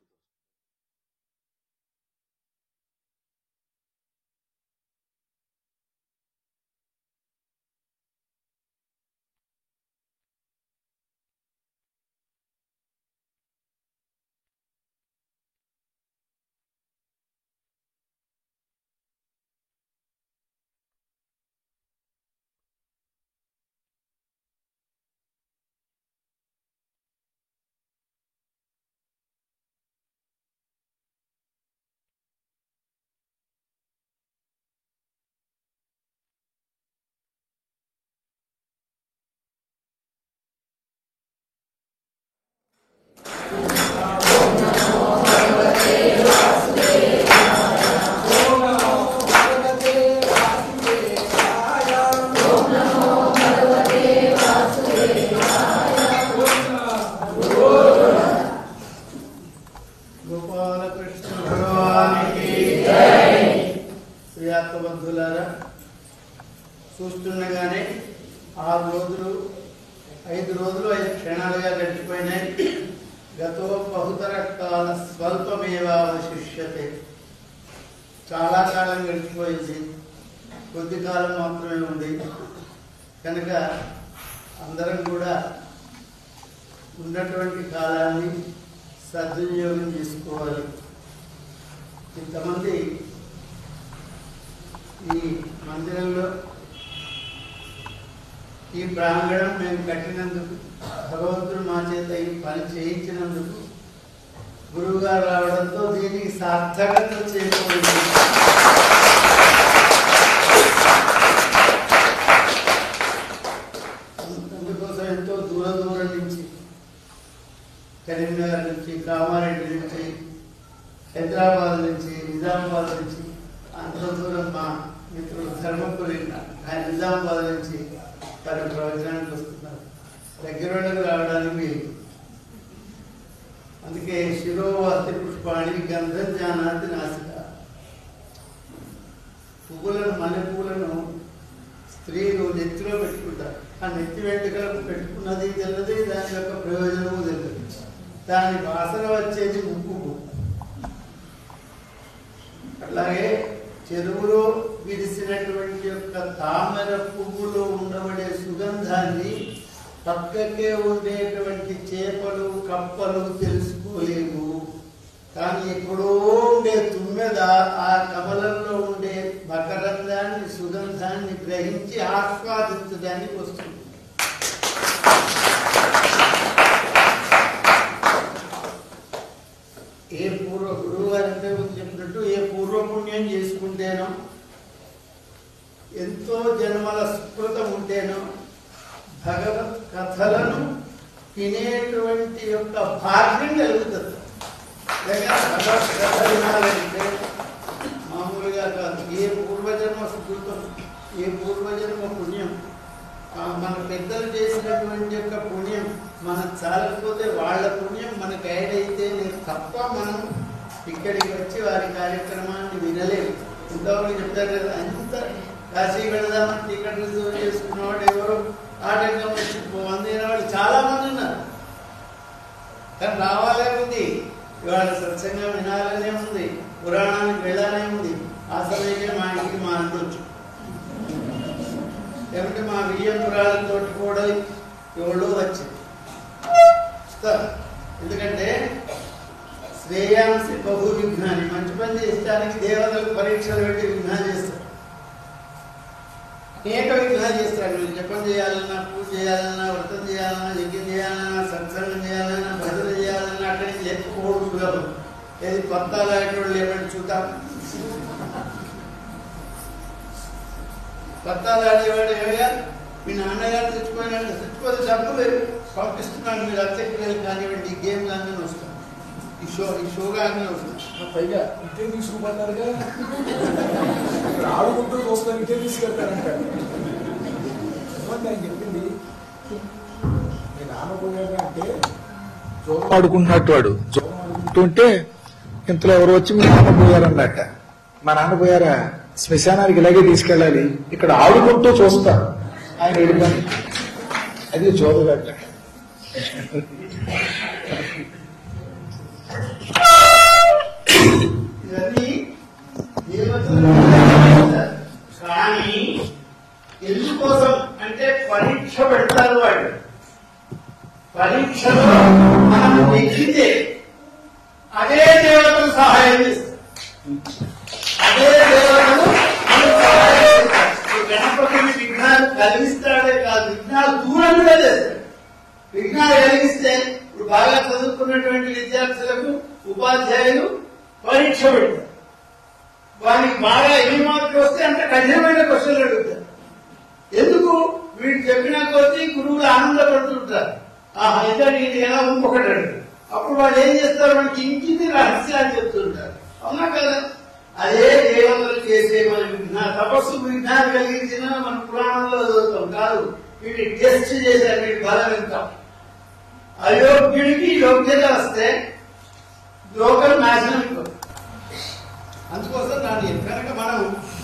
గోపాలకృష్ణ భగవానికి శ్రీయాత్మబంధులారా చూస్తుండగానే ఆరు రోజులు ఐదు రోజులు ఐదు క్షణాలుగా గడిచిపోయినాయి గతో బహుతర కాల స్వల్పమేవావశిష్యతే చాలా కాలం గడిచిపోయింది కొద్ది కాలం మాత్రమే ఉంది కనుక అందరం కూడా ఉన్నటువంటి కాలాన్ని సద్వినియోగం చేసుకోవాలి ఇంతమంది ఈ మందిరంలో ఈ ప్రాంగణం మేము కట్టినందుకు భగవంతుడు మా చేత ఈ పని చేయించినందుకు గురువు గారు రావడంతో దీనికి సార్థకత చేకూరింది అందుకోసం ఎంతో దూరం దూరం నుంచి కరీంనగర్ నుంచి కామారెడ్డి నుంచి హైదరాబాద్ నుంచి నిజామాబాద్ నుంచి అంత దూరం మా మిత్రులు ధర్మపురి ఆయన నిజామాబాద్ నుంచి వారి ప్రవచనానికి వస్తున్నారు దగ్గర వాళ్ళకి రావడానికి వీలు అందుకే శిరోవాస్తి పుష్పాణి గంధం జానాతి నాసిక పువ్వులను మల్లె పువ్వులను స్త్రీలు నెత్తిలో పెట్టుకుంటారు ఆ నెత్తి వెంట్రుకలకు పెట్టుకున్నది తెలియదు దాని యొక్క ప్రయోజనము తెలియదు దాని వాసన వచ్చేది ముక్కు అట్లాగే చెరువులో విరిసినటువంటి యొక్క తామర పువ్వులో ఉండబడే సుగంధాన్ని పక్కకే ఉండేటువంటి చేపలు కప్పలు తెలుసుకోలేవు కానీ ఎక్కడో ఉండే తుమ్మెద ఆ కమలంలో ఉండే మకరందాన్ని సుగంధాన్ని గ్రహించి ఆస్వాదించడానికి వస్తుంది ఏ పూర్వ గురువు గారు అంటే చెప్పినట్టు ఏ పూర్వపుణ్యం చేసుకుంటేనో ఎంతో జన్మల స్ఫృతం ఉంటేనో భగవత్ కథలను వినేటువంటి యొక్క భాగ్యం కలుగుతుంది లేక భగవత్ కథ వినాలంటే మామూలుగా కాదు ఏ పూర్వజన్మ స్ఫృతం ఏ పూర్వజన్మ పుణ్యం ఆ మన పెద్దలు చేసినటువంటి యొక్క పుణ్యం మనం చాలకపోతే వాళ్ళ పుణ్యం మన గైడ్ అయితే నేను తప్ప మనం ఇక్కడికి వచ్చి వారి కార్యక్రమాన్ని వినలేము ఇంతవరకు చెప్తారు కదా అంత కాశీ వెళదామని టికెట్ రిజర్వ్ చేసుకున్నవాడు ఎవరు ఆటంకం వచ్చి పొందిన వాళ్ళు చాలా మంది ఉన్నారు కానీ రావాలే ఉంది ఇవాళ సత్సంగం వినాలనే ఉంది పురాణానికి వెళ్ళాలనే ఉంది ఆ సమయమే మా ఇంటికి మా అంటొచ్చు ఏమంటే మా బియ్యం పురాణంతో కూడా ఎవరో వచ్చింది వస్తారు. ఎందుకంటే శ్రేయాంసి బహు విజ్ఞాని మంచి పని చేసడానికి దేవతలకు పరీక్షలు పెట్టి విజ్ఞానం చేస్తారు అనేక విఘ్నాలు చేస్తారు మీరు జపం చేయాలన్నా పూజ చేయాలన్నా వ్రతం చేయాలన్నా యజ్ఞం చేయాలన్నా సత్సంగం చేయాలన్నా భజన చేయాలన్నా అక్కడి నుంచి ఎత్తుకోవడం సులభం ఏది కొత్త లాంటి ఏమంటే చూద్దాం కొత్త లాడేవాడు ఏమయ్యా మీ నాన్నగారు తెచ్చుకోయినాడు తెచ్చుకోదు డబ్బులు పంపిస్తున్నాడు మీరు అత్యక్రియలు కానివ్వండి ఈ గేమ్ కానీ వస్తాం ఈ షో ఈ షో కానీ వస్తాం పైగా ఇటే తీసుకుపడ్డారుగా ఇక్కడ ఆడుకుంటూ చూస్తాను ఇటే తీసుకెళ్తారంట ఏమంటే ఆయన చెప్పింది మీ నాన్న పోయాడు అంటే జోగం ఆడుకుంటున్నట్టు వాడు జోగం ఆడుకుంటుంటే ఇంతలో ఎవరు వచ్చి మీ నాన్న పోయారన్నట్ట మా నాన్న పోయారా శ్మశానానికి ఇలాగే తీసుకెళ్ళాలి ఇక్కడ ఆడుకుంటూ చూస్తా ఆయన వెళ్ళిపోయి అది జోదగట్ట ఇవన్నీ దేవతలు కానీ ఎందుకోసం అంటే పరీక్ష పెడతారు వాళ్ళు పరీక్షలో మనం నెగ్గితే అదే దేవతలు సహాయం చేస్తారు అదే దేవతలు మనకు సహాయం చేస్తారు ఇప్పుడు గణపతిని విఘ్నాలు కలిగిస్తాడే కాదు విఘ్నాలు దూరం కూడా చేస్తాడు విఘ్నాలు కలిగిస్తే ఇప్పుడు బాగా చదువుకున్నటువంటి విద్యార్థులకు ఉపాధ్యాయులు పరీక్ష పెడతారు వారికి బాగా ఎన్ని మార్కులు వస్తే అంత కఠినమైన క్వశ్చన్లు అడుగుతారు ఎందుకు వీడు చెప్పిన కొద్దీ గురువులు ఆనందపడుతుంటారు ఆహా ఇద్దరు ఇది ఎలా ఇంకొకటి అడుగు అప్పుడు వాళ్ళు ఏం చేస్తారు మనకి ఇంకింది రహస్యాలు చెప్తుంటారు అవునా కదా అదే దేవతలు చేసే మన విఘ్న తపస్సు విఘ్నాలు కలిగించిన మన పురాణంలో చదువుతాం కాదు వీటి టెస్ట్ చేశారు వీటి బలం ఎంత అయోగ్యుడికి యోగ్యత వస్తే లోకం నాశనం అయిపోతుంది అందుకోసం దాన్ని కనుక మనం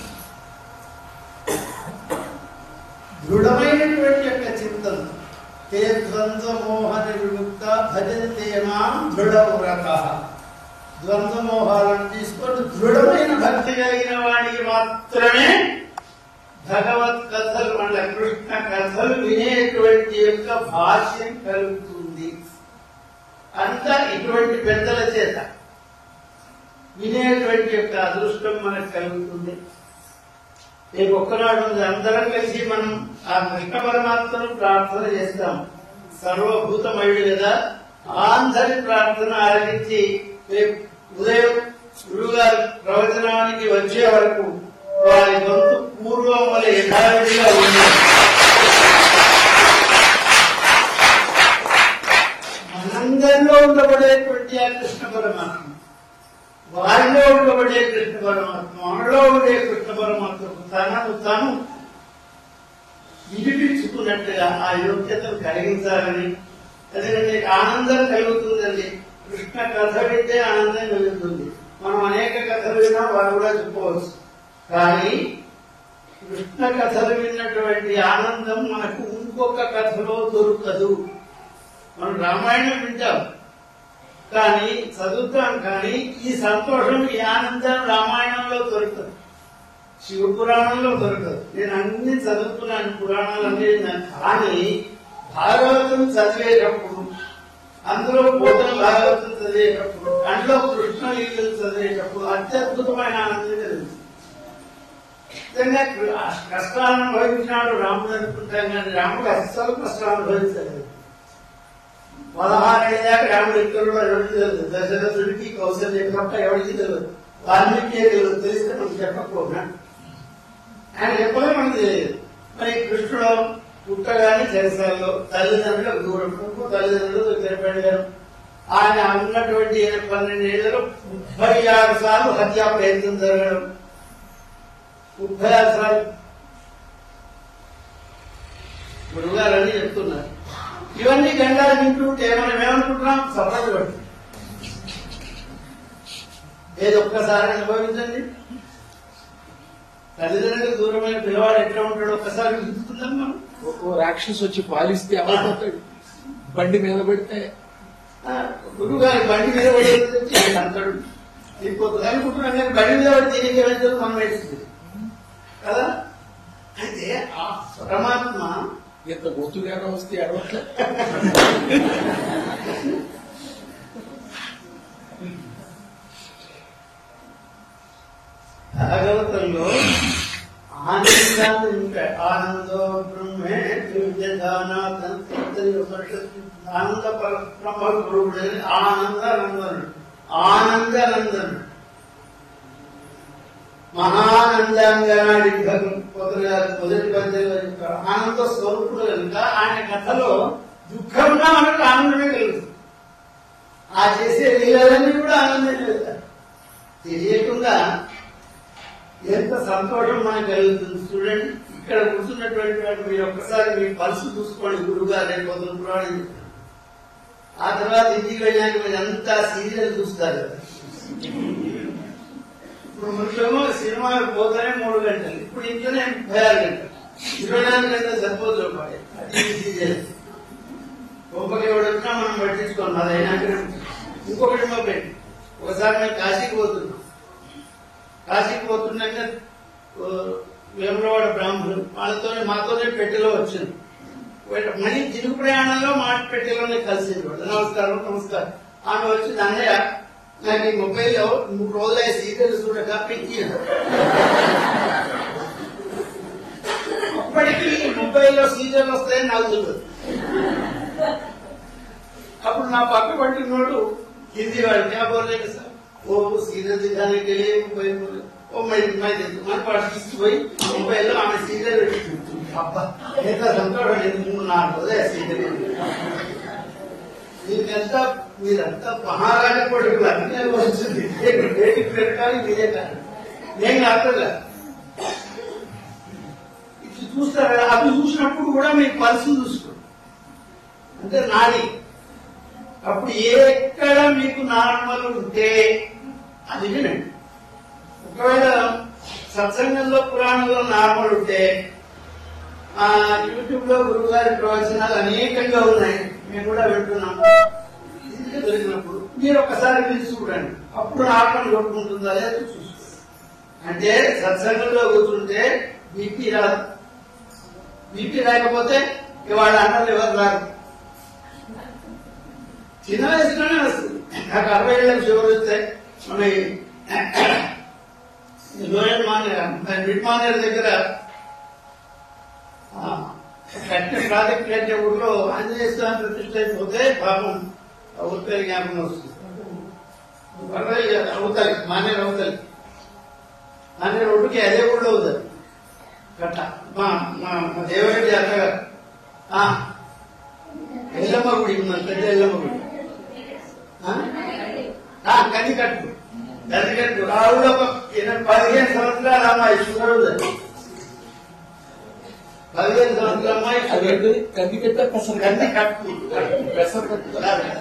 దృఢమైనటువంటి యొక్క చింతన తే ద్వంద్వ మోహన విముక్త భజంతే మాం దృఢవ్రత ద్వంద్వ మోహాలను తీసుకొని దృఢమైన భక్తి కలిగిన వాడికి మాత్రమే భగవత్ కథలు మన కృష్ణ కథలు వినేటువంటి యొక్క భాష్యం కలుగుతుంది అంతా ఇటువంటి పెద్దల చేత వినేటువంటి యొక్క అదృష్టం మనకు కలుగుతుంది రేపు ఒక్కనాడు ఉంది అందరం కలిసి మనం ఆ కృష్ణ పరమాత్మను ప్రార్థన చేస్తాం సర్వభూతమయుడు కదా అందరి ప్రార్థన ఆరగించి రేపు ఉదయం గురువుగారు ప్రవచనానికి వచ్చే వరకు వారి గొంతు పూర్వం వల్ల యథావిధిగా ఉంది మనందరిలో ఉండబడేటువంటి ఆ కృష్ణ పరమాత్మ వారిలో ఉండబడే కృష్ణ పరమాత్మ మనలో ఉండే కృష్ణ పరమాత్మకు తనను తాను విడిపించుకున్నట్టుగా ఆ యోగ్యతను కలిగించాలని ఎందుకంటే ఆనందం కలుగుతుందండి కృష్ణ కథ వింటే ఆనందం కలుగుతుంది మనం అనేక కథలు విన్నా వారు కూడా చెప్పవచ్చు కానీ కృష్ణ కథలు విన్నటువంటి ఆనందం మనకు ఇంకొక కథలో దొరకదు మనం రామాయణం వింటాం కానీ చదువుతాం కానీ ఈ సంతోషం ఈ ఆనందం రామాయణంలో దొరుకుతుంది శివ పురాణంలో దొరకదు నేను అన్ని చదువుకున్నాను పురాణాలన్నీ విన్నాను. కానీ భాగవతం చదివేటప్పుడు అందులో పోతన భాగవతం చదివేటప్పుడు అందులో కృష్ణ లీలలు చదివేటప్పుడు అత్యద్భుతమైన ఆనందం కలుగుతుంది నిజంగా కృ- ఆ కష్టాలను అనుభవించినాడు రాముడు అనుకుంటాం కానీ రాముడు అస్సలు కష్టాలు అనుభవించలేదు పదహారేళ్ళ దాకా రాముడు ఇక్కడలో ఎవరికి తెలియదు దశరథుడికి కౌశల్య తప్ప ఎవరికి తెలియదు వాల్మీకి తెలియదు తెలిస్తే మనం చెప్పకపోగా ఆయన చెప్పలే మనకు తెలియదు మరి కృష్ణుడు పుట్టగానే చెరసాల్లో తల్లిదండ్రులకు దూరం పుట్టు తల్లిదండ్రులు తెరపెడగారు ఆయన ఉన్నటువంటి పన్నెండేళ్లలో ముప్పై ఆరు సార్లు హత్యా ప్రయత్నం జరగడం ముప్పై ఆరు సార్లు గురువుగారు అని చెప్తున్నారు ఇవన్నీ గండాలు వింటుంటే మనం ఏమనుకుంటున్నాం సఫలం పడుతుంది ఏది ఒక్కసారి అనుభవించండి తల్లిదండ్రులకు దూరమైన పిల్లవాడు ఎట్లా ఉంటాడో ఒక్కసారి వింటున్నాం మనం ఓ రాక్షసు వచ్చి పాలిస్తే అమలుపోతాడు బండి మీద పెడితే ఆ, గురువు గారి బండి మీద పడి అంటాడు అయిపోతుంది అనుకుంటున్నాం కానీ బండి మీద పడి తిరిగి వెళ్తారు మనం వేస్తుంది కదా అయితే ఆ పరమాత్మ ఇంత గొంతుగా వస్తే అడవట్లే భాగవతంలో ఆనందాన్ని ఉంటాయి ఆనందో బ్రహ్మే విద్యదానాథ్ ఆనంద బ్రహ్మగురుడు ఆనందనందనుడు ఆనందనందనుడు మహానందాంగనాడి మొదటి మొదటి పద్యంలో చెప్తారు ఆనంద స్వరూపుడు కనుక ఆయన కథలో దుఃఖంగా మనకు ఆనందమే కలుగుతుంది ఆ చేసే లీలలన్నీ కూడా ఆనందమే కలుగుతాయి తెలియకుండా ఎంత సంతోషం మనకు కలుగుతుంది చూడండి ఇక్కడ కూర్చున్నటువంటి వాడు మీరు ఒక్కసారి మీ పల్సు చూసుకోండి గురువు గారు రేపు పొద్దున పురాణం చెప్తారు. ఆ తర్వాత ఇంటికి వెళ్ళాక మీరు అంతా సీరియల్ చూస్తారు కదా ఇప్పుడు ముందేమో సినిమాకి పోతేనే మూడు గంటలు ఇప్పుడు ఇంట్లోనే ముప్పై ఆరు గంటలు ఇరవై నాలుగు గంటలు సరిపోతుంది పాడే అది ఈ సీరియల్ గొప్పకి ఎవడో పెట్టుకోండి అది అయినాక ఇంకొకటి మొబైల్ ఒకసారి మేము కాశీకి పోతున్నాం కాశీకి పోతున్నాక ఓ, వేములవాడ బ్రాహ్మణులు వాళ్ళతోనే మాతోనే పెట్టెలో వచ్చింది వీళ్ళ- మళ్ళీ తిరుగు ప్రయాణంలో మాట పెట్టెలోనే కలిసింది వాడు. నమస్కారం నమస్కారం ఆమె వచ్చి అన్నయ్య నాకు ఈ మొబైల్లో మూడు రోజులు సీరియల్ చూడక పెంచి అప్పటికి మొబైల్లో సీరియల్ వస్తాయని నాకు తెలియదు అప్పుడు నా పక్క పట్టినోడు హిందీ వాడు క్యా బోలేడు సార్ ఓ సీరియల్ దిగానే తెలియ మొబైల్ బోలే. ఓ మై మై మన పాటు తీసుకుపోయి మొబైల్లో ఆమె సీరియల్ పెట్టి అబ్బా ఎంత సంతోషం మూడు నాలుగు రోజులు సీరియల్ మీకంతా మీరంతా మహారాజ కొడుకులు అన్నీ వచ్చింది బయటికి పెట్టాలి మీరే కాదు నేను కాకుండా ఇది చూస్తారా అది చూసినప్పుడు కూడా మీ పల్సు చూసుకోండి అంటే నాడి అప్పుడు ఎక్కడ మీకు నార్మల్ ఉంటే అది వినండి ఒకవేళ సత్సంగంలో పురాణంలో నార్మల్ ఉంటే ఆ యూట్యూబ్ లో గురువు గారి ప్రవచనాలు అనేకంగా ఉన్నాయి మేము కూడా వింటున్నాం ఇది దొరికినప్పుడు మీరు ఒకసారి విని చూడండి అప్పుడు నార్మల్ కొట్టుకుంటుందా లేదా చూసుకోండి అంటే సత్సంగంలో కూర్చుంటే బీపీ రాదు బీపీ రాకపోతే ఇక వాళ్ళ అన్నలు ఎవరు రారు చిన్న వయసులోనే వస్తుంది నాకు అరవై ఏళ్ళకి షుగర్ వస్తే మన లోయల్ మానేర్ మిడ్ మానేర్ దగ్గర ఆ, కట్టిన ప్రాజెక్ట్ కట్టే ఊళ్ళో ఆంజనేయ స్వామి ప్రతిష్ట అయిపోతే పాపం ఆ ఊరి పేరు జ్ఞాపకం వస్తుంది పర్వాలేదు కదా, అవుతాయి మానేరు అవుతాయి మానేరు ఒడ్డుకి అదే ఊళ్ళో అవుతుంది కట్ట మా మా మా దేవరెడ్డి అత్తగారు ఆ, ఎల్లమ్మ గుడి ఉన్నది పెద్ద ఎల్లమ్మ గుడి ఆ? ఆ, కన్ని కట్టు కన్ని కట్టు ఆ ఊళ్ళో ఒక ఎనిమిది పదిహేను సంవత్సరాల అమ్మాయి షుగర్ ఉంది పదిహేను సంవత్సరాల అమ్మాయి షుగర్ అదేంటి కంది పెట్ట పెసర కన్ని కట్టు పెసర కట్టు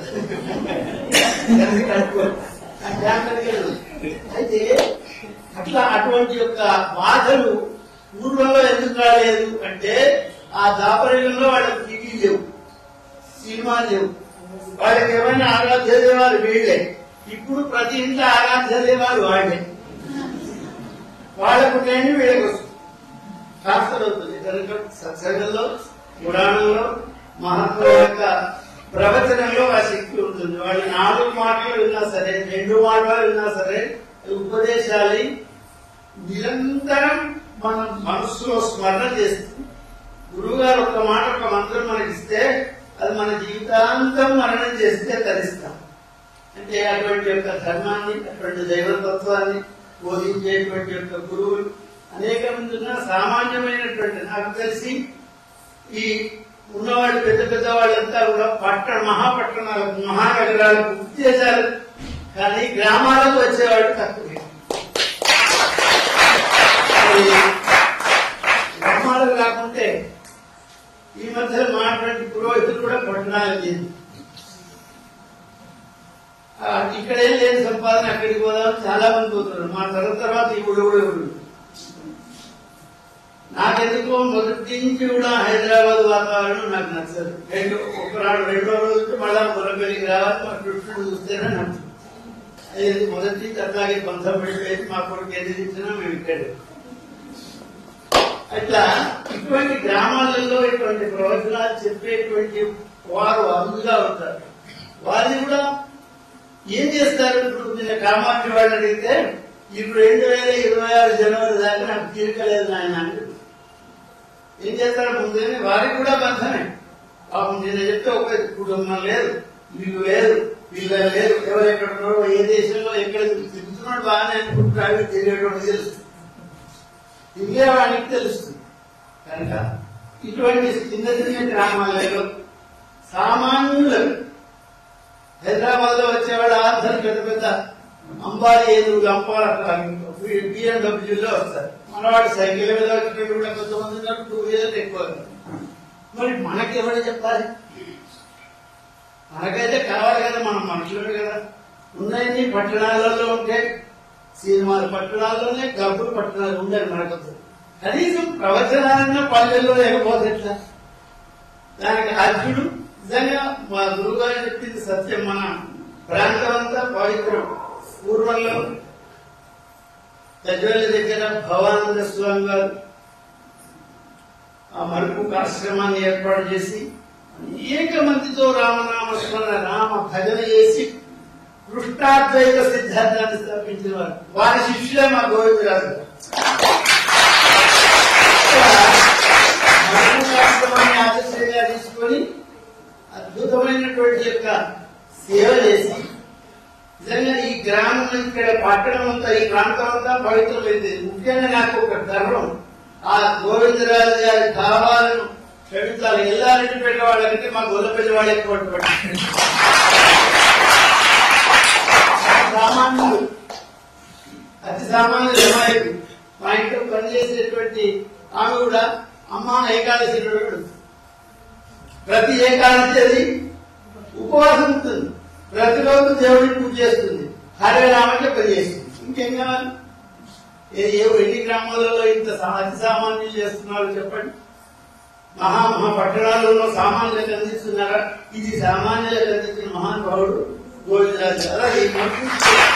కన్ని కట్టు ఆ జ్ఞాపకానికి వెళ్ళదు. అయితే అట్లా అటువంటి యొక్క బాధలు ఊర్లలో ఎందుకు రాలేదు అంటే ఆ దాపరికంలో వాళ్ళకి టీవీ లేవు సినిమా లేవు వాళ్ళకి ఏమైనా ఆరాధ్య దేవాలు వీళ్ళే ఇప్పుడు ప్రతి ఇంట్లో ఆరాధ్య దేవాలు వాళ్ళే వాళ్ళకు నేను వీళ్ళకి వస్తుంది ట్రాన్స్ఫర్ అవుతుంది కనుక సత్సంగంలో పురాణంలో మహాత్ముల యొక్క ప్రవచనంలో ఆ శక్తి ఉంటుంది వాళ్ళు నాలుగు మాటలు విన్నా సరే రెండు మాటలు విన్నా సరే ఉపదేశాలు నిరంతరం మనం మనస్సులో స్మరణ చేస్తుంది గురువు గారు ఒక మాట ఒక మంత్రం మనకి ఇస్తే అది మన జీవితాంతం మననం చేస్తే తరిస్తాం అంటే అటువంటి యొక్క ధర్మాన్ని అటువంటి దైవతత్వాన్ని బోధించేటువంటి యొక్క గురువులు అనేక మంది ఉన్న సామాన్యమైనటువంటి నాకు తెలిసి ఈ ఉన్నవాళ్ళు పెద్ద పెద్ద వాళ్ళంతా కూడా పట్టణ మహాపట్టణాలకు మహానగరాలకు ఉద్దేశాలు కానీ గ్రామాలకు వచ్చేవాళ్ళు తక్కువే మరి గ్రామాలకు కాకుంటే ఈ మధ్య మాట్లాడి పురోహితులు కూడా పట్టణాలకు చేరింది ఆ, ఇక్కడ ఏం లేదు సంపాదన అక్కడికి పోదాం చాలా మంది పోతున్నారు మా తరం తర్వాత ఈ ఊడు కూడా ఊడు నాకెందుకో మొదటి నుంచి కూడా హైదరాబాద్ వాతావరణం నాకు నచ్చదు రెండు ఒకనాడు రెండో రోజు మళ్ళా మురపల్లికి రావాలి మా కృష్ణుడు చూస్తేనే నచ్చదు అది మొదటి నుంచి అట్లాగే బంధం పెట్టేసి మా కొడుకు ఎదిరించినా మేము ఇక్కడే అట్లా ఇటువంటి గ్రామాలలో ఇటువంటి ప్రవచనాలు చెప్పేటువంటి వారు అందుగా ఉంటారు వారిని కూడా ఏం చేస్తారు ఇప్పుడు నిన్న కామాక్షి వాళ్ళని అడిగితే ఇప్పుడు రెండు వేల ఇరవై ఆరు జనవరి దాకా నాకు తీరికలేదు నాయన అని ఏం చేస్తారు ముందే వారికి కూడా బంధమే పాపం నేను చెప్తే ఒక కుటుంబం లేదు వీళ్ళు లేదు వీళ్ళ లేదు ఎవరు ఎక్కడ ఉన్నారో ఏ దేశంలో ఎక్కడ తిరుగుతున్నాడు బాగానే అనుకుంటున్నాడు తెలియడం తెలుస్తుంది తిరిగేవాడికి తెలుస్తుంది కనుక ఇటువంటి చిన్న చిన్న గ్రామాలలో సామాన్యులకు హైదరాబాద్ లో వచ్చేవాళ్ళు అందరు పెద్ద పెద్ద అంబారి ఏనుగులు అంబాల బిఎండబ్ల్యూలో వస్తారు మనవాడు సైకిల్ మీద వచ్చేటప్పుడు కూడా కొంతమంది ఉన్నారు టూ వీలర్ ఎక్కువ మరి మనకి ఎవరు చెప్పాలి మనకైతే కావాలి కదా మనం మనుషులమే కదా ఉన్నాయని పట్టణాలలో ఉంటే సినిమాలు పట్టణాల్లోనే గబ్బులు పట్టణాలు ఉండరు మనకు కనీసం ప్రవచనాలన్న పల్లెల్లో లేకపోతే ఎట్లా దానికి అర్జుడు నిజంగా మా గురువు గారు చెప్పింది సత్యం మన ప్రాంతం అంతా పవిత్రం పూర్వంలో గజ్వేల దగ్గర భవానంద స్వామి గారు ఆ మరుపు ఆశ్రమాన్ని ఏర్పాటు చేసి అనేక మందితో రామనామ స్మరణ రామ భజన చేసి కృష్ణాద్వైత సిద్ధాంతాన్ని స్థాపించిన వారు వారి శిష్యులే మా గోవిందరాజు గారు. మరుపు ఆశ్రమాన్ని ఆదర్శంగా తీసుకొని అద్భుతమైనటువంటి యొక్క సేవ చేసి నిజంగా ఈ గ్రామం ఇక్కడ పట్టణం అంతా ఈ ప్రాంతం అంతా పవిత్రమైంది ముఖ్యంగా నాకు ఒక గర్వం ఆ గోవిందరాజు గారి భావాలను కవితలు ఎల్లారెడ్డి పెట్ట వాళ్ళకంటే మా గొల్లపల్లి వాళ్ళు ఎక్కువ పట్టు సామాన్యులు అతి సామాన్యులు అమాయకులు మా ఇంట్లో పనిచేసేటువంటి ఆమె కూడా అమ్మ ఏకాదశి రోజు ప్రతి ఏకాదశి అది ఉపవాసం ఉంటుంది ప్రతిరోజు దేవుడిని పూజ చేస్తుంది హరే రామకి పని చేస్తుంది ఇంకేం కావాలి ఏ ఏ ఎన్ని గ్రామాలలో ఇంత సా- అతి సామాన్యులు చేస్తున్నారు చెప్పండి మహా మహా పట్టణాలలో సామాన్యులకు అందిస్తున్నారా ఇది సామాన్యులకు అందించిన మహానుభావుడు గోవిందరాజు అలాగే ఈ మంత్రి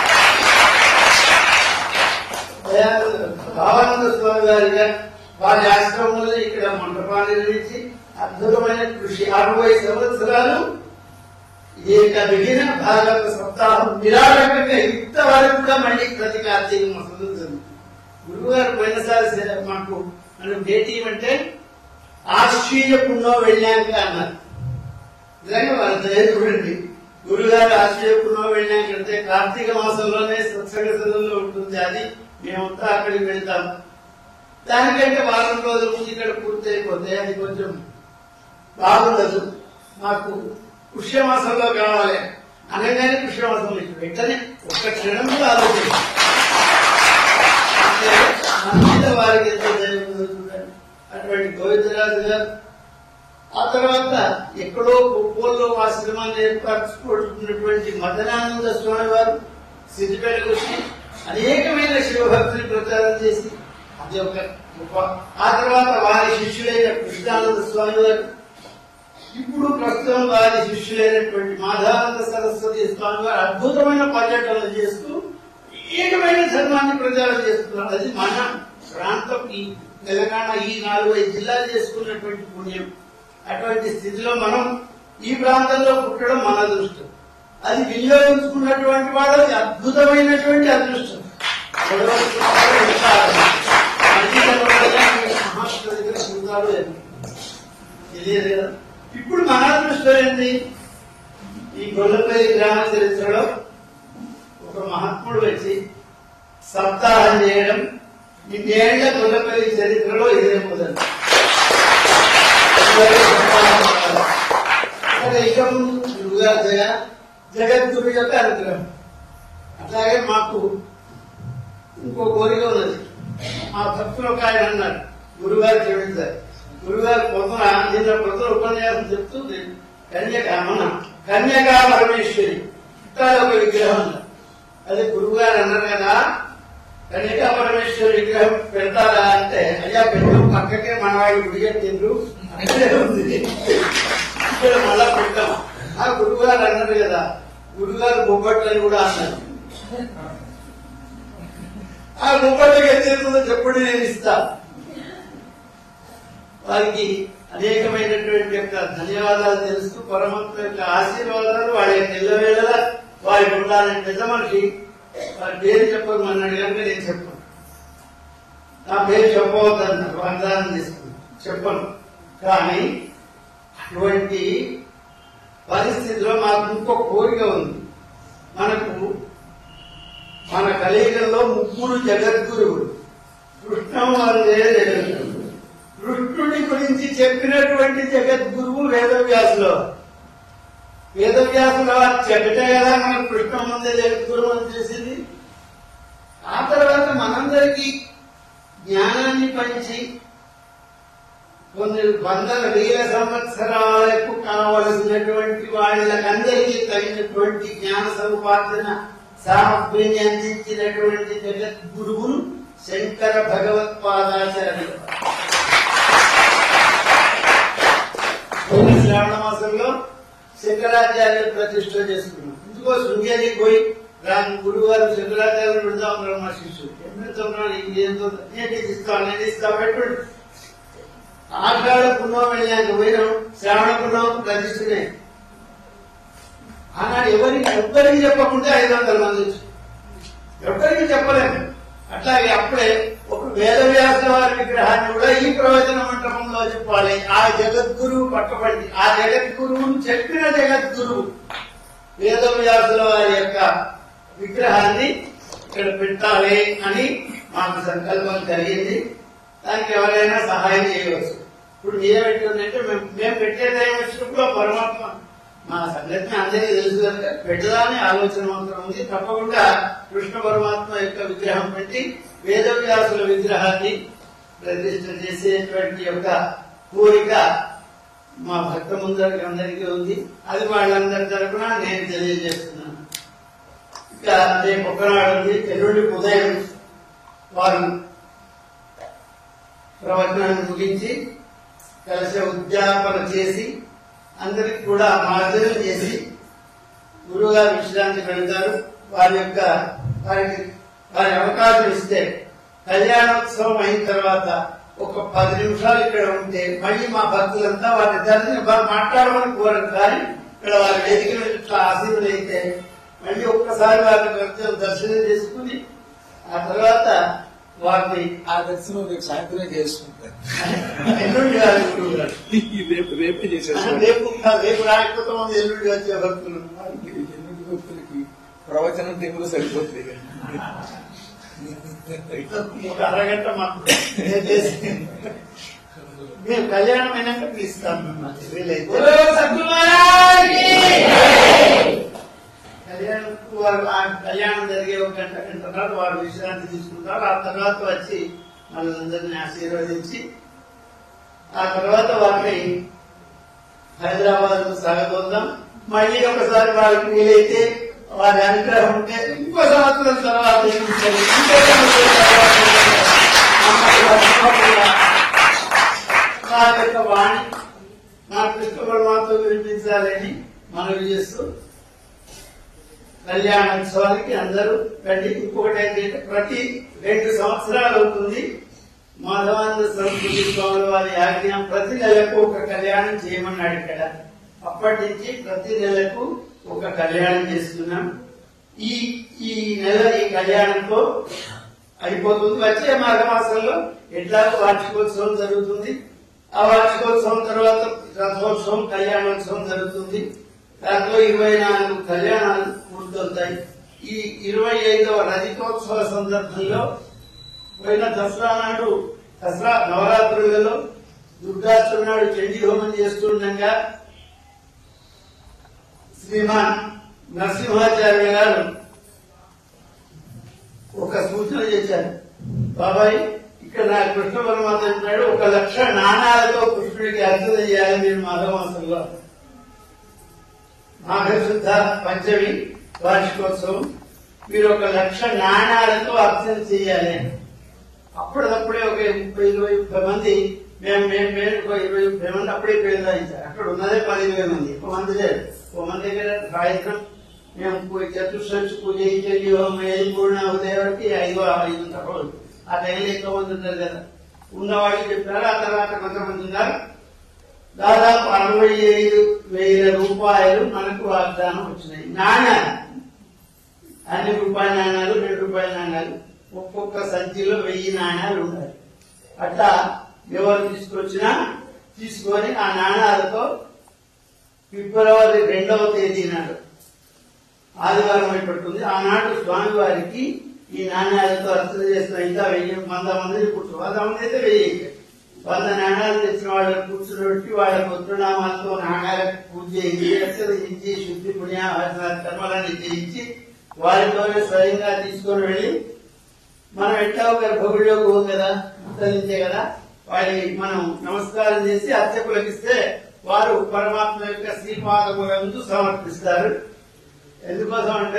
దయానంద భావానంద స్వామి గారిగా వారి ఆశ్రమంలో ఇక్కడ మండపాన్ని నిర్మించి అద్భుతమైన కృషి అరవై సంవత్సరాలు ఏక మిగిలిన భాగవత సప్తాహం నిరాటకంగా ఇంతవరకు కూడా మళ్ళీ ప్రతి కార్తీకం వస్తుంది జరుగుతుంది. గురువు గారు పోయినసారి సే- మాకు మనం డేట్ ఇవ్వమంటే ఆశ్చర్య పుణ్యో వెళ్ళాక అన్నారు నిజంగా వాళ్ళ దయ చూడండి గురుగారు ఆశ్చర్య పుణ్యో వెళ్ళాక అంటే కార్తీక మాసంలోనే సత్సంగ సదంలో ఉంటుంది అది మేమంతా అక్కడికి వెళ్తాం దానికంటే వారం రోజుల ముందు ఇక్కడ పూర్తి అయిపోతే అది కొంచెం బాగుండదు మాకు పుష్యమాసంలో కావాలి అనగానే పుష్యమాసంలో ఇక్కడ వెంటనే ఒక్క క్షణం కూడా ఆలోచించారు అంటే మన మీద వారికి ఎంత దయ ఉందో చూడండి అటువంటి గోవిందరాజు గారు ఆ తర్వాత ఎక్కడో కుప్పల్లో ఆశ్రమాన్ని ఏర్పరచుకుంటున్నటువంటి మదనానంద స్వామి వారు సిద్దిపేటకు వచ్చి అనేకమైన శివభక్తులు ప్రచారం చేసి అది ఒక గొప్ప ఆ తర్వాత వారి శిష్యులైన కృష్ణానంద స్వామి వారు ఇప్పుడు ప్రస్తుతం వారి శిష్యులైనటువంటి మాధానంద సరస్వతి స్వామి వారు అద్భుతమైన పర్యటనలు చేస్తూ అనేకమైన ధర్మాన్ని ప్రచారం చేస్తున్నారు అది మన ప్రాంతం ఈ తెలంగాణ ఈ నాలుగు ఐదు జిల్లాలు చేసుకున్నటువంటి పుణ్యం అటువంటి స్థితిలో మనం ఈ ప్రాంతంలో పుట్టడం మన అదృష్టం అది వినియోగించుకున్నటువంటి వాళ్ళది అద్భుతమైనటువంటి అదృష్టం గొడవలు ఇంకా మళ్ళీ గొడవలుగా ఈ మహాత్ముల దగ్గర చూడాలి అని. తెలియదు కదా ఇప్పుడు మన అదృష్టం ఏంటి ఈ గొల్లపల్లి గ్రామ చరిత్రలో ఒక మహాత్ముడు వచ్చి సప్తాహం చేయడం ఇన్నేళ్ల గొల్లపల్లి చరిత్రలో ఇదే మొదలు సరే ఇక ముందు గురుగారు దయ జగద్గురు యొక్క అనుగ్రహం అట్లాగే మాకు ఇంకో కోరిక ఉన్నది మా భక్తులు ఒక ఆయన అన్నారు గురుగారు క్షమించారు గురుగారు పొద్దున నిన్న పొద్దున ఉపన్యాసం చెప్తూ నేను కన్యక మన కన్యకా పరమేశ్వరి ఇక్కడ ఒక విగ్రహం ఉంది అదే గురువుగారు అన్నారు కదా కన్యకా పరమేశ్వరి విగ్రహం పెడతారా అంటే అయ్యా పెట్టు పక్కకే మన వాళ్ళు గుడి కట్టిండ్రు అక్కడే ఉంది ఇక్కడ మళ్ళా పెట్టాం ఆ గురువుగారు అన్నారు కదా గురుగారు బొబ్బట్లు అని కూడా అన్నారు ఆ బొబ్బట్లకి ఎంత చేస్తుందో చెప్పండి నేను ఇస్తా వారికి అనేకమైనటువంటి యొక్క ధన్యవాదాలు తెలుస్తూ పరమాత్మ యొక్క ఆశీర్వాదాలు వాళ్ళ యొక్క ఎల్లవేళలా వారికి ఉండాలని పెద్ద మనిషి వారి పేరు చెప్పమన్నాడు కనుక నేను చెప్పను నా పేరు చెప్పవద్దన్నారు వాగ్దానం చేసుకున్నాను చెప్పను కానీ అటువంటి పరిస్థితిలో మాకు ఇంకో కోరిక ఉంది మనకు మన కలియుగంలో ముగ్గురు జగద్గురువులు కృష్ణం వందే జగద్గురు కృష్ణుడి గురించి చెప్పినటువంటి జగద్గురువు వేదవ్యాసులో వేదవ్యాసుల వారు చెప్పటే కదా మనం కృష్ణం వందే జగద్గురు అని చేసింది ఆ తర్వాత మనందరికీ జ్ఞానాన్ని పంచి కొన్ని వందల వేల సంవత్సరాలకు కావలసినటువంటి వాళ్ళకందరికీ తగినటువంటి జ్ఞాన సముపార్జన సామగ్రిని అందించినటువంటి జగద్గురువులు శంకర భగవత్పాదాచార్యులు పోయిన శ్రావణ మాసంలో శంకరాచార్య ప్రతిష్ట చేసుకున్నాం ఇందుకో శృంగేరికి పోయి రాని గురువు గారు శంకరాచార్య పెడతా ఉన్నారు మా శిష్యుడు ఎంత ఉన్నాడు ఏంటో నేను ఇస్తాను నేను ఇస్తా పెట్టుడు ఆషాఢ పుణ్యం వెళ్ళాక పోయినాం శ్రావణ పుణ్యం ప్రతిష్టనే ఆనాడు ఎవరికి ఎవ్వరికి చెప్పకుండా ఐదు వందల మంది వచ్చారు. ఎవరికి చెప్పలేము అట్లాగే అప్పుడే ఒక వేదవ్యాస వారి విగ్రహాన్ని కూడా ఈ ప్రవచన మంటపంలో చెప్పాలి ఆ జగద్గురువు పట్టబడి ఆ జగద్గురువును చెప్పిన జగద్గురువు వేదవ్యాసుల వారి యొక్క విగ్రహాన్ని ఇక్కడ పెట్టాలి అని మాకు సంకల్పం కలిగింది దానికి ఎవరైనా సహాయం చేయవచ్చు ఇప్పుడు మీరే పెట్టిందంటే మేము మేము పెట్టే టైం వచ్చినప్పుడు ఆ పరమాత్మ మా సంగతి అందరికీ తెలుసు కనుక పెట్టదాని ఆలోచన మాత్రం ఉంది తప్పకుండా కృష్ణ పరమాత్మ యొక్క విగ్రహం పెట్టి వేదవ్యాసుల విగ్రహాన్ని ప్రతిష్ఠ చేసేటువంటి యొక్క కోరిక మా భక్త ముందరికి అందరికీ ఉంది అది వాళ్ళందరి తరపున నేను తెలియజేస్తున్నాను ఇంకా రేపు ఒక్కనాడు ఉంది ఎల్లుండి ఉదయం వారు ప్రవచనాన్ని ముగించి కలిసి ఉద్యాపన చేసి అందరికి కూడా మార్గదర్శనం చేసి గురువుగారు విశ్రాంతి పెడతారు వారి యొక్క వారికి వారి అవకాశం ఇస్తే కళ్యాణోత్సవం అయిన తర్వాత ఒక పది నిమిషాలు ఇక్కడ ఉంటే మళ్ళీ మా భక్తులంతా వారి దర్శనం వారు మాట్లాడమని కోరరు కానీ ఇక్కడ వారి వేదిక మీద ఇట్లా ఆశీర్వలు అయితే మళ్ళీ ఒక్కసారి వారిని భక్తులు దర్శనం చేసుకుని ఆ తర్వాత వారిని ఆ దర్శనం రేపు సాయంత్రం చేసుకుంటారు ఎల్లుండి గారు గురువు గారు రేపు రేపే చేసేస్తారు రేపు రేపు రాకపోతే మంది ఎల్లుండి వచ్చే భక్తులు ఎన్నింటి భక్తులకి ప్రవచనం తెలుగు సరిపోతుంది ఇక. ఒక అరగంట మాకు నేను చేసి మేము కళ్యాణం అయినాక పిలుస్తాం మిమ్మల్ని వీలైతే కళ్యాణం వారు ఆ కళ్యాణం జరిగే ఒక గంట గంట తర్వాత వారు విశ్రాంతి తీసుకుంటారు ఆ తర్వాత వచ్చి మనందరినీ ఆశీర్వదించి ఆ తర్వాత వారిని హైదరాబాద్ సాగబోద్దాం మళ్ళీ ఒకసారి వారికి వీలైతే వారి అనుగ్రహం ఉంటే ఇంకో సంవత్సరం తర్వాత ఏమిస్తారు? ఇంకో సంవత్సరం తర్వాత ఏమిస్తారు? నా యొక్క వాణి నా కృష్ణ పరమాత్మ వినిపించాలని మనవి చేస్తూ కళ్యాణోత్సవానికి అందరూ రండి ఇంకొకటి ఏంటంటే ప్రతి రెండు సంవత్సరాలు అవుతుంది మాధవానంద సరస్వతి స్వామి వారి ఆజ్ఞ ప్రతి నెలకు ఒక కళ్యాణం చేయమన్నాడు ఇక్కడ అప్పటి నుంచి ప్రతి నెలకు ఒక కళ్యాణం చేస్తున్నాం ఈ ఈ నెల ఈ కళ్యాణంతో అయిపోతుంది వచ్చే మాఘమాసంలో ఎట్లాగో వార్షికోత్సవం జరుగుతుంది ఆ వార్షికోత్సవం తర్వాత రథోత్సవం కళ్యాణోత్సవం జరుగుతుంది దాంట్లో ఇరవై నాలుగు కళ్యాణాలు పూర్తవుతాయి ఈ ఇరవై ఐదవ రజతోత్సవ సందర్భంలో పోయిన దసరా నాడు దసరా నవరాత్రులలో దుర్గాష్టమి నాడు చండీ హోమం చేస్తుండగా శ్రీమాన్ నరసింహాచార్య గారు ఒక సూచన చేశారు బాబాయ్ ఇక్కడ నా కృష్ణ పరమాత్మ అంటున్నాడు ఒక లక్ష నాణాలతో కృష్ణుడికి అర్చన చేయాలి మీరు మాఘమాసంలో మాఘశుద్ధ పంచమి వార్షికోత్సవం మీరు ఒక లక్ష నాణాలతో అర్చన చేయాలి అప్పటికప్పుడే ఒక ముప్పై ఇరవై ముప్పై మంది మేము మేము మేము ఒక ఇరవై ముప్పై మంది అప్పుడే పేరుదాయించారు అక్కడ ఉన్నదే పదివేల మంది ఒక మంది లేదు ఒక మంది దగ్గర సాయంత్రం మేము పూజ చతుర్శి పూజ ఇచ్చేది ఏది పూర్ణ ఉదయానికి ఐదు ఐదు ఉంటారు ఆ టైంలో ఎక్కువ మంది ఉంటారు కదా ఉన్నవాళ్ళు చెప్పారు ఆ తర్వాత కొంతమంది ఉన్నారు దాదాపు అరవై ఐదు వేల రూపాయలు మనకు వాగ్దానం వచ్చినాయి నాణ్యాలు అన్ని రూపాయల నాణ్యాలు రెండు రూపాయల నాణ్యాలు ఒక్కొక్క సంచిలో వెయ్యి నాణ్యాలు ఉన్నాయి అట్లా ఎవరు తీసుకొచ్చినా తీసుకొని ఆ నాణ్యాలతో ఫిబ్రవరి రెండవ తేదీ నాడు ఆదివారం అయిపోతుంది ఆనాడు స్వామివారికి ఈ నాణ్యాలతో అర్చన చేసిన ఇంకా వెయ్యి వంద మంది కూర్చో వంద మంది అయితే వెయ్యి వంద నాణ్యాలు తెచ్చిన వాళ్ళని కూర్చుని వాళ్ళ పుత్రనామాలతో నాణ్యాలకు పూజ చేయించి అక్షర ఇచ్చి శుద్ధి పుణ్య కర్మలన్నీ చేయించి వారితోనే స్వయంగా తీసుకొని వెళ్ళి మనం ఎట్లా ఒక గర్భగుడిలో పోం కదా ఉత్తరించే కదా వారికి మనం నమస్కారం చేసి అర్చకులకు ఇస్తే వారు పరమాత్మ యొక్క శ్రీపాదములందు సమర్పిస్తారు ఎందుకోసం అంటే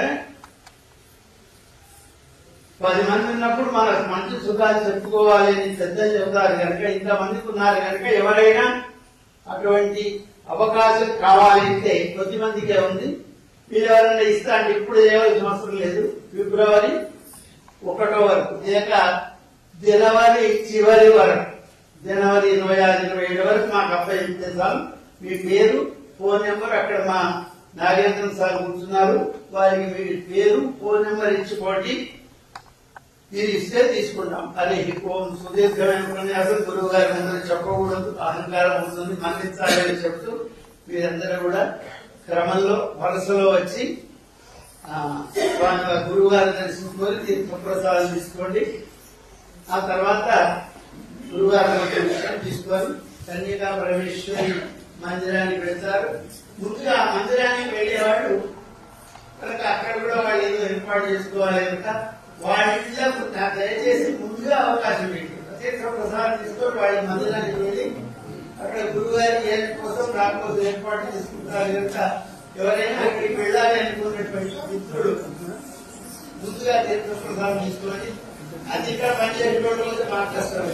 పది మంది ఉన్నప్పుడు మన మంచి సుఖాలు చెప్పుకోవాలి అని పెద్దలు చెబుతారు కనుక ఇంతమందికి ఉన్నారు కనుక ఎవరైనా అటువంటి అవకాశం కావాలంటే కొద్ది మందికే ఉంది మీరు ఎవరైనా ఇస్తా అంటే ఇప్పుడు చేయవలసిన అవసరం లేదు ఫిబ్రవరి ఒకటో వరకు లేక జనవరి చివరి వరకు జనవరి ఇరవై ఆరు ఇరవై ఏడు వరకు మాకు అబ్బాయి ఇస్తే చాలు మీ పేరు ఫోన్ నెంబర్ అక్కడ మా నాగేంద్ర సార్ కూర్చున్నారు వారికి మీ పేరు ఫోన్ నెంబర్ ఇచ్చుకోండి మీరు ఇస్తే తీసుకుంటాం అది ఓం సుదీర్ఘమైన ఉపన్యాసం గురువు గారి ముందు చెప్పకూడదు అహంకారం అవుతుంది మన్నించాలని చెప్తూ మీరందరూ కూడా క్రమంలో వరుసలో వచ్చి ఆ, స్వామి వారి గురువు గారిని దర్శించుకొని తీర్థప్రసాదం తీసుకోండి ఆ తర్వాత గురుగారు యొక్క విషయం తీసుకొని కన్యకా పరమేశ్వరి మందిరానికి వెళ్తారు ముందుగా ఆ మందిరానికి వెళ్ళేవాడు కనుక అక్కడ కూడా వాళ్ళు ఏదో ఏర్పాటు చేసుకోవాలి కనుక వాళ్ళ ఇంట్లో నాకు దయచేసి ముందుగా అవకాశం ఏంటి ప్రత్యేక ప్రసాదం తీసుకొని వాళ్ళ మందిరానికి వెళ్ళి అక్కడ గురువుగారి ఏ కోసం రాకపోతే ఏర్పాటు చేసుకుంటారు కనుక ఎవరైనా అక్కడికి వెళ్ళాలి అనుకున్నటువంటి మిత్రుడు ముందుగా తీర్థ ప్రసాదం తీసుకొని అది ఇక్కడ పనిచేసేటోళ్ళు కూడా మాకు కష్టం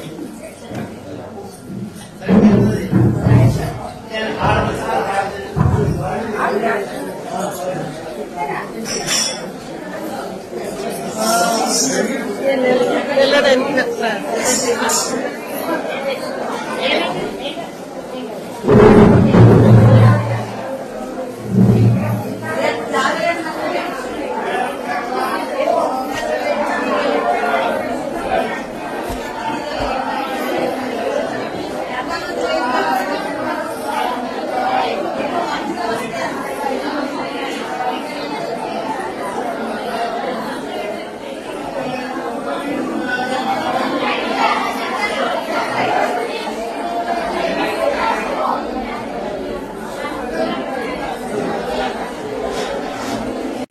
సరిపోతుంది నేను ఆరు సార్లు వెళ్ళడానికి